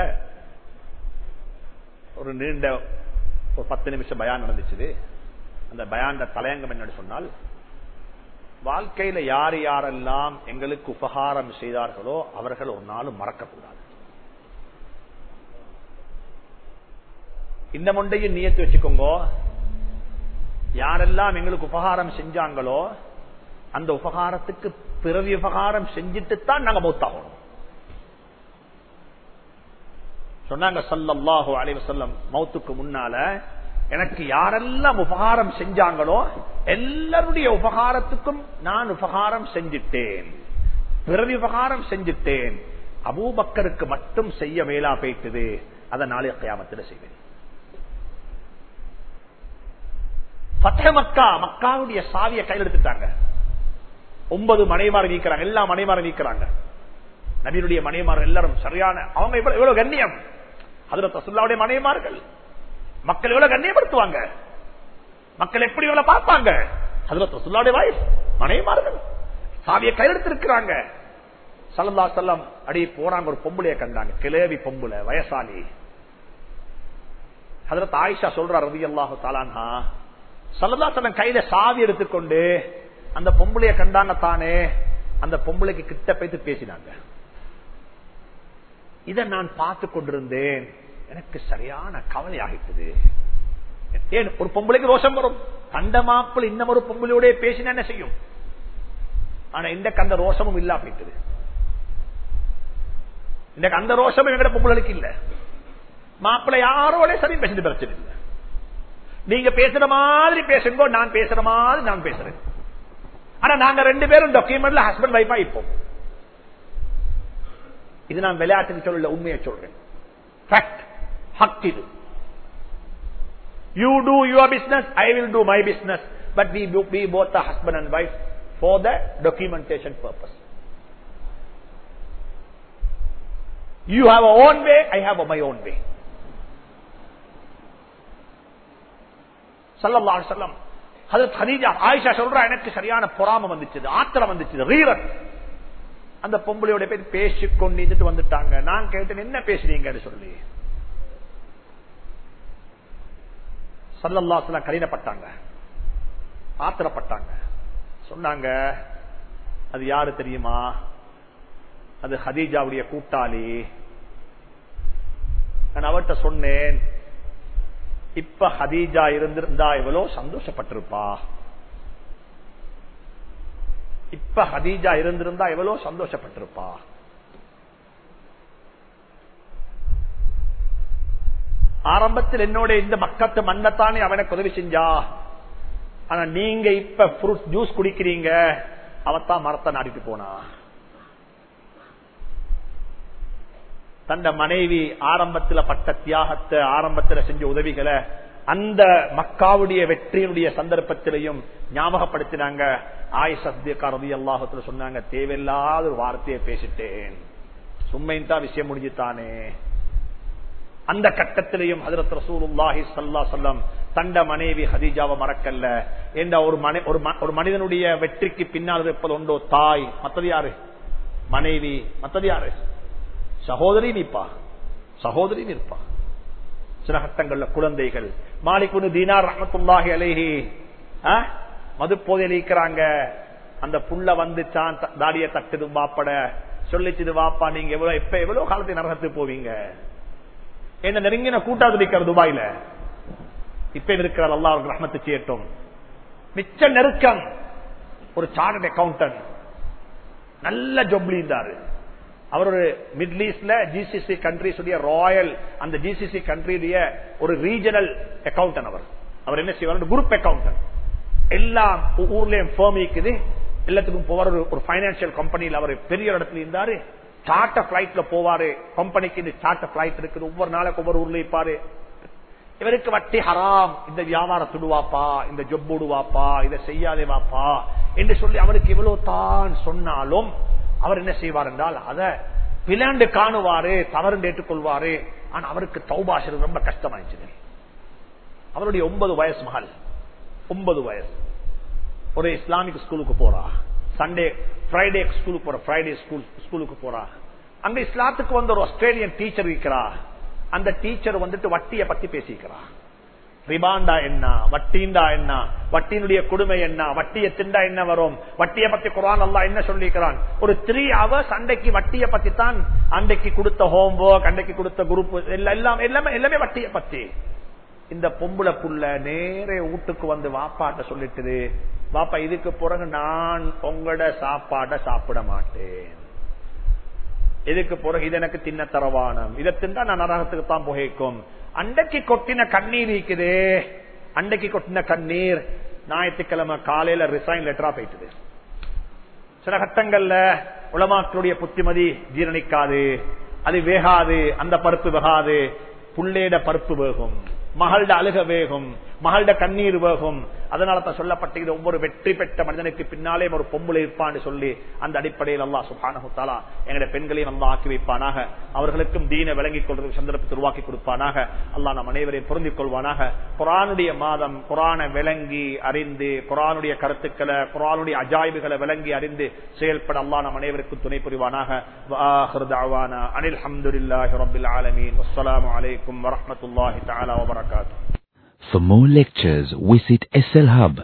ஒரு நீண்ட ஒரு பத்து நிமிஷம் பயான் நடந்துச்சு அந்த பயான் தலையங்கம் என்னன்னு சொன்னால் வாழ்க்கையில யார் யாரெல்லாம் எங்களுக்கு உபகாரம் செய்தார்களோ அவர்கள் ஒரு நாளும் மறக்கக்கூடாது இந்த முண்டையும் நியத்து வச்சுக்கோங்க யாரெல்லாம் எங்களுக்கு உபகாரம் செஞ்சாங்களோ அந்த உபகாரத்துக்கு பிறவி உபகாரம் செஞ்சுட்டு தான் நாங்க மௌத்தாகணும் சொன்னாங்க சல்லல்லாஹு அலைவ செல்லம் மௌத்துக்கு முன்னால எனக்கு யாரெல்லாம் உபகாரம் செஞ்சாங்களோ எல்லாருடைய உபகாரத்துக்கும் நான் உபகாரம் செஞ்சிட்டேன் பிறவி உபகாரம் செஞ்சிட்டேன் அபூபக்கருக்கு மட்டும் செய்ய மேலா போயிட்டது அதை நாளைய கயாமத்தில் செய்வேன் மக்கா மக்காவுடைய சாவிய கையில் எடுத்துட்டாங்க ஒன்பது மனைமாறு நீக்கிறாங்க எல்லா மனைமாறு நீக்கிறாங்க நபியுடைய மனைமாறு எல்லாரும் சரியான அவங்க எவ்வளவு கண்ணியம் அதுல தசுல்லாவுடைய மனைமார்கள் மக்கள் எவ்வளவு கண்ணியப்படுத்துவாங்க மக்கள் எப்படி இவ்வளவு பார்ப்பாங்க அதுல தசுல்லாவுடைய வாய்ஸ் மனைமார்கள் சாவிய கையெடுத்திருக்கிறாங்க சல்லா செல்லம் அடி போறாங்க ஒரு பொம்பளைய கண்டாங்க கிளேவி பொம்புல வயசாலி அதுல ஆயிஷா சொல்ற ரவி அல்லாஹு தாலான்ஹா சல்லா செல்லம் கையில சாவி எடுத்துக்கொண்டு அந்த பொம்பளைய கண்டாங்க தானே அந்த பொம்பளைக்கு கிட்ட போய்த்து பேசினாங்க இதை நான் பார்த்து கொண்டிருந்தேன் எனக்கு சரியான கவலை ஆகிட்டது ஏன் ஒரு பொம்பளைக்கு ரோஷம் வரும் கண்ட மாப்பிள் இன்னும் ஒரு பொம்பளையோட பேசினா என்ன செய்யும் ஆனா இந்த கந்த ரோஷமும் இல்லா போயிட்டது இந்த அந்த ரோஷமும் எங்கட பொம்பளைக்கு இல்ல மாப்பிள்ளை யாரோட சரி பேசுறது பிரச்சனை இல்லை நீங்க பேசுற மாதிரி பேசுங்க நான் பேசுற மாதிரி நான் பேசுறேன் ஆனா நாங்க ரெண்டு பேரும் டாக்குமெண்ட்ல ஹஸ்பண்ட் வைஃபா இப்போம் இது நான் விளையாட்டுக்கு சொல்ல உண்மையை சொல்றேன் இது you do your business I will do my business but we be both husband and wife for the documentation purpose you have own way I have my own way சல்லல்லா செல்லம் ஆயிஷா சொல்றா எனக்கு சரியான பொறாம வந்துச்சு ஆத்திரம் வந்துச்சு ரீரன் அந்த பொம்பளையோட பேர் பேசி கொண்டு வந்துட்டாங்க நான் கேட்டேன் என்ன பேசுறீங்கன்னு சொல்லி சல்லல்லா கடினப்பட்டாங்க ஆத்திரப்பட்டாங்க சொன்னாங்க அது யாரு தெரியுமா அது ஹதீஜாவுடைய கூட்டாளி நான் அவர்கிட்ட சொன்னேன் இப்ப ஹதீஜா இருந்திருந்தா எவ்வளவு சந்தோஷப்பட்டிருப்பா இப்ப ஹதீஜா இருந்திருந்தா எவ்வளவு சந்தோஷப்பட்டிருப்பா ஆரம்பத்தில் என்னோட இந்த மக்கத்து மண்ணத்தானே அவனுக்கு உதவி செஞ்சா ஆனா நீங்க இப்ப ஃப்ரூட் ஜூஸ் குடிக்கிறீங்க அவத்தான் மரத்தை நாடிட்டு போனா தந்த மனைவி ஆரம்பத்தில் பட்ட தியாகத்தை ஆரம்பத்தில் செஞ்ச உதவிகளை அந்த மக்காவுடைய வெற்றியினுடைய சந்தர்ப்பத்திலையும் ஞாபகப்படுத்தினாங்க ஆய் சத்தியக்கா ரவி அல்லாஹத்துல சொன்னாங்க தேவையில்லாத ஒரு வார்த்தையை பேசிட்டேன் சும்மையும் தான் விஷயம் முடிஞ்சுத்தானே அந்த கட்டத்திலையும் ஹதரத் ரசூலுல்லாஹி சல்லா சொல்லம் தண்ட மனைவி ஹதீஜாவை மறக்கல்ல என்ற ஒரு மனை ஒரு மனிதனுடைய வெற்றிக்கு பின்னால் இருப்பது உண்டோ தாய் மத்தது யாரு மனைவி மத்தது யாரு சகோதரி நிற்பா சகோதரி நிற்பா சில கட்டங்கள்ல குழந்தைகள் மாலிகுனு தீனார் ரஹமத்துல்லாஹி அலேஹி மது போதையில் இருக்கிறாங்க அந்த புள்ள வந்துச்சான் தாடிய தட்டுது வாப்பட சொல்லிச்சுது வாப்பா நீங்க எவ்வளவு எப்ப எவ்வளவு காலத்தை நரகத்துக்கு போவீங்க என்ன நெருங்கின கூட்டாது நிற்கிற துபாயில இப்ப இருக்கிறார் அல்லா அவருக்கு ரஹமத்து செய்யட்டும் மிச்ச நெருக்கம் ஒரு சார்ட் அக்கௌண்டன்ட் நல்ல ஜொப்லி இருந்தாரு அவர் ஒரு மிடில் ஈஸ்ட்ல ஜிசிசி கண்ட்ரிஸ் உடைய ராயல் அந்த ஜிசிசி கண்ட்ரியுடைய ஒரு ரீஜனல் அக்கௌண்டன்ட் அவர் அவர் என்ன செய்வார் குரூப் அக்கௌண்டன்ட் எல்லா ஊர்லயும் ஃபேம் இருக்குது எல்லாத்துக்கும் போவார் ஒரு- ஒரு பைனான்சியல் கம்பெனியில் அவர் பெரிய ஒரு இடத்துல இருந்தாரு சார்ட்டர் பிளைட்ல போவாரு கம்பெனிக்கு இந்த சார்ட்டர் பிளைட் இருக்குது ஒவ்வொரு நாளைக்கு ஒவ்வொரு ஊர்ல இருப்பாரு இவருக்கு வட்டி ஹராம் இந்த வியாபாரத்துடு வாப்பா இந்த ஜொப்புடு வாப்பா இதை செய்யாதே வாப்பா என்று சொல்லி அவருக்கு இவ்வளவு தான் சொன்னாலும் அவர் என்ன செய்வார் என்றால் அதை பிளாண்டு காணுவாரு தவறு ஏற்றுக்கொள்வாரு ஆனா அவருக்கு தௌபாசல் ரொம்ப கஷ்டமாயிடுச்சு அவருடைய ஒன்பது வயசு மகள் ஒன்பது வயசு ஒரு இஸ்லாமிக் ஸ்கூலுக்கு போறா சண்டே ஃப்ரைடே ஸ்கூலுக்கு போற ஃப்ரைடே ஸ்கூல் ஸ்கூலுக்கு போறா அங்க இஸ்லாத்துக்கு வந்த ஒரு ஆஸ்திரேலியன் டீச்சர் இருக்கிறா அந்த டீச்சர் வந்துட்டு வட்டிய பத்தி பேசிக்கிறா ரிபாண்டா என்ன வட்டிண்டா என்ன வட்டியினுடைய கொடுமை என்ன வட்டிய திண்டா என்ன வரும் வட்டியை பத்தி குரான் அல்லா என்ன சொல்லிக்கிறான் ஒரு த்ரீ ஹவர்ஸ் அன்றைக்கு வட்டியை பத்தி தான் அன்றைக்கு கொடுத்த ஹோம்ஒர்க் அன்றைக்கு கொடுத்த குரூப் எல்லாம் எல்லாமே எல்லாமே வட்டியை பத்தி இந்த பொம்பளை புள்ள நேரே வீட்டுக்கு வந்து வாப்பாட்ட சொல்லிட்டுது வாப்பா இதுக்கு பிறகு நான் உங்களோட சாப்பாட்டை சாப்பிட மாட்டேன் இதுக்கு பிறகு இது எனக்கு தின்ன தரவானம் இதை தின்றா நான் நரகத்துக்கு தான் புகைக்கும் அண்டைக்கு கொட்டின கண்ணீர் இருக்குது அண்டைக்கு கொட்டின கண்ணீர் ஞாயிற்றுக்கிழமை காலையில ரிசைன் லெட்டரா போயிட்டுது சில கட்டங்கள்ல உலமாக்களுடைய புத்திமதி ஜீரணிக்காது அது வேகாது அந்த பருப்பு வேகாது புள்ளேட பருப்பு வேகும் மகள்ட அழுக வேகும் மகள்ட கண்ணீர் வேகும் அதனால தான் சொல்லப்பட்டது ஒவ்வொரு வெற்றி பெற்ற மனிதனுக்கு பின்னாலே ஒரு பொம்பளை இருப்பான்னு சொல்லி அந்த அடிப்படையில் அல்லா சுபானு தாலா எங்களுடைய பெண்களையும் நல்லா ஆக்கி வைப்பானாக அவர்களுக்கும் தீன விளங்கிக் கொள்வதற்கு சந்தர்ப்பத்தை உருவாக்கி கொடுப்பானாக அல்லாஹ் நம் அனைவரையும் பொருந்திக் கொள்வானாக குரானுடைய மாதம் குரானை விளங்கி அறிந்து குரானுடைய கருத்துக்களை குரானுடைய அஜாய்வுகளை விளங்கி அறிந்து செயல்பட அல்லாஹ் நம் அனைவருக்கும் துணை புரிவானாக அனில் அஹமதுல்லாஹி ரபில் ஆலமீன் அஸ்ஸலாமு அலைக்கும் வரஹ்மத்துல்லாஹி தஆலா வபரகாத்துஹு For more lectures, visit slhub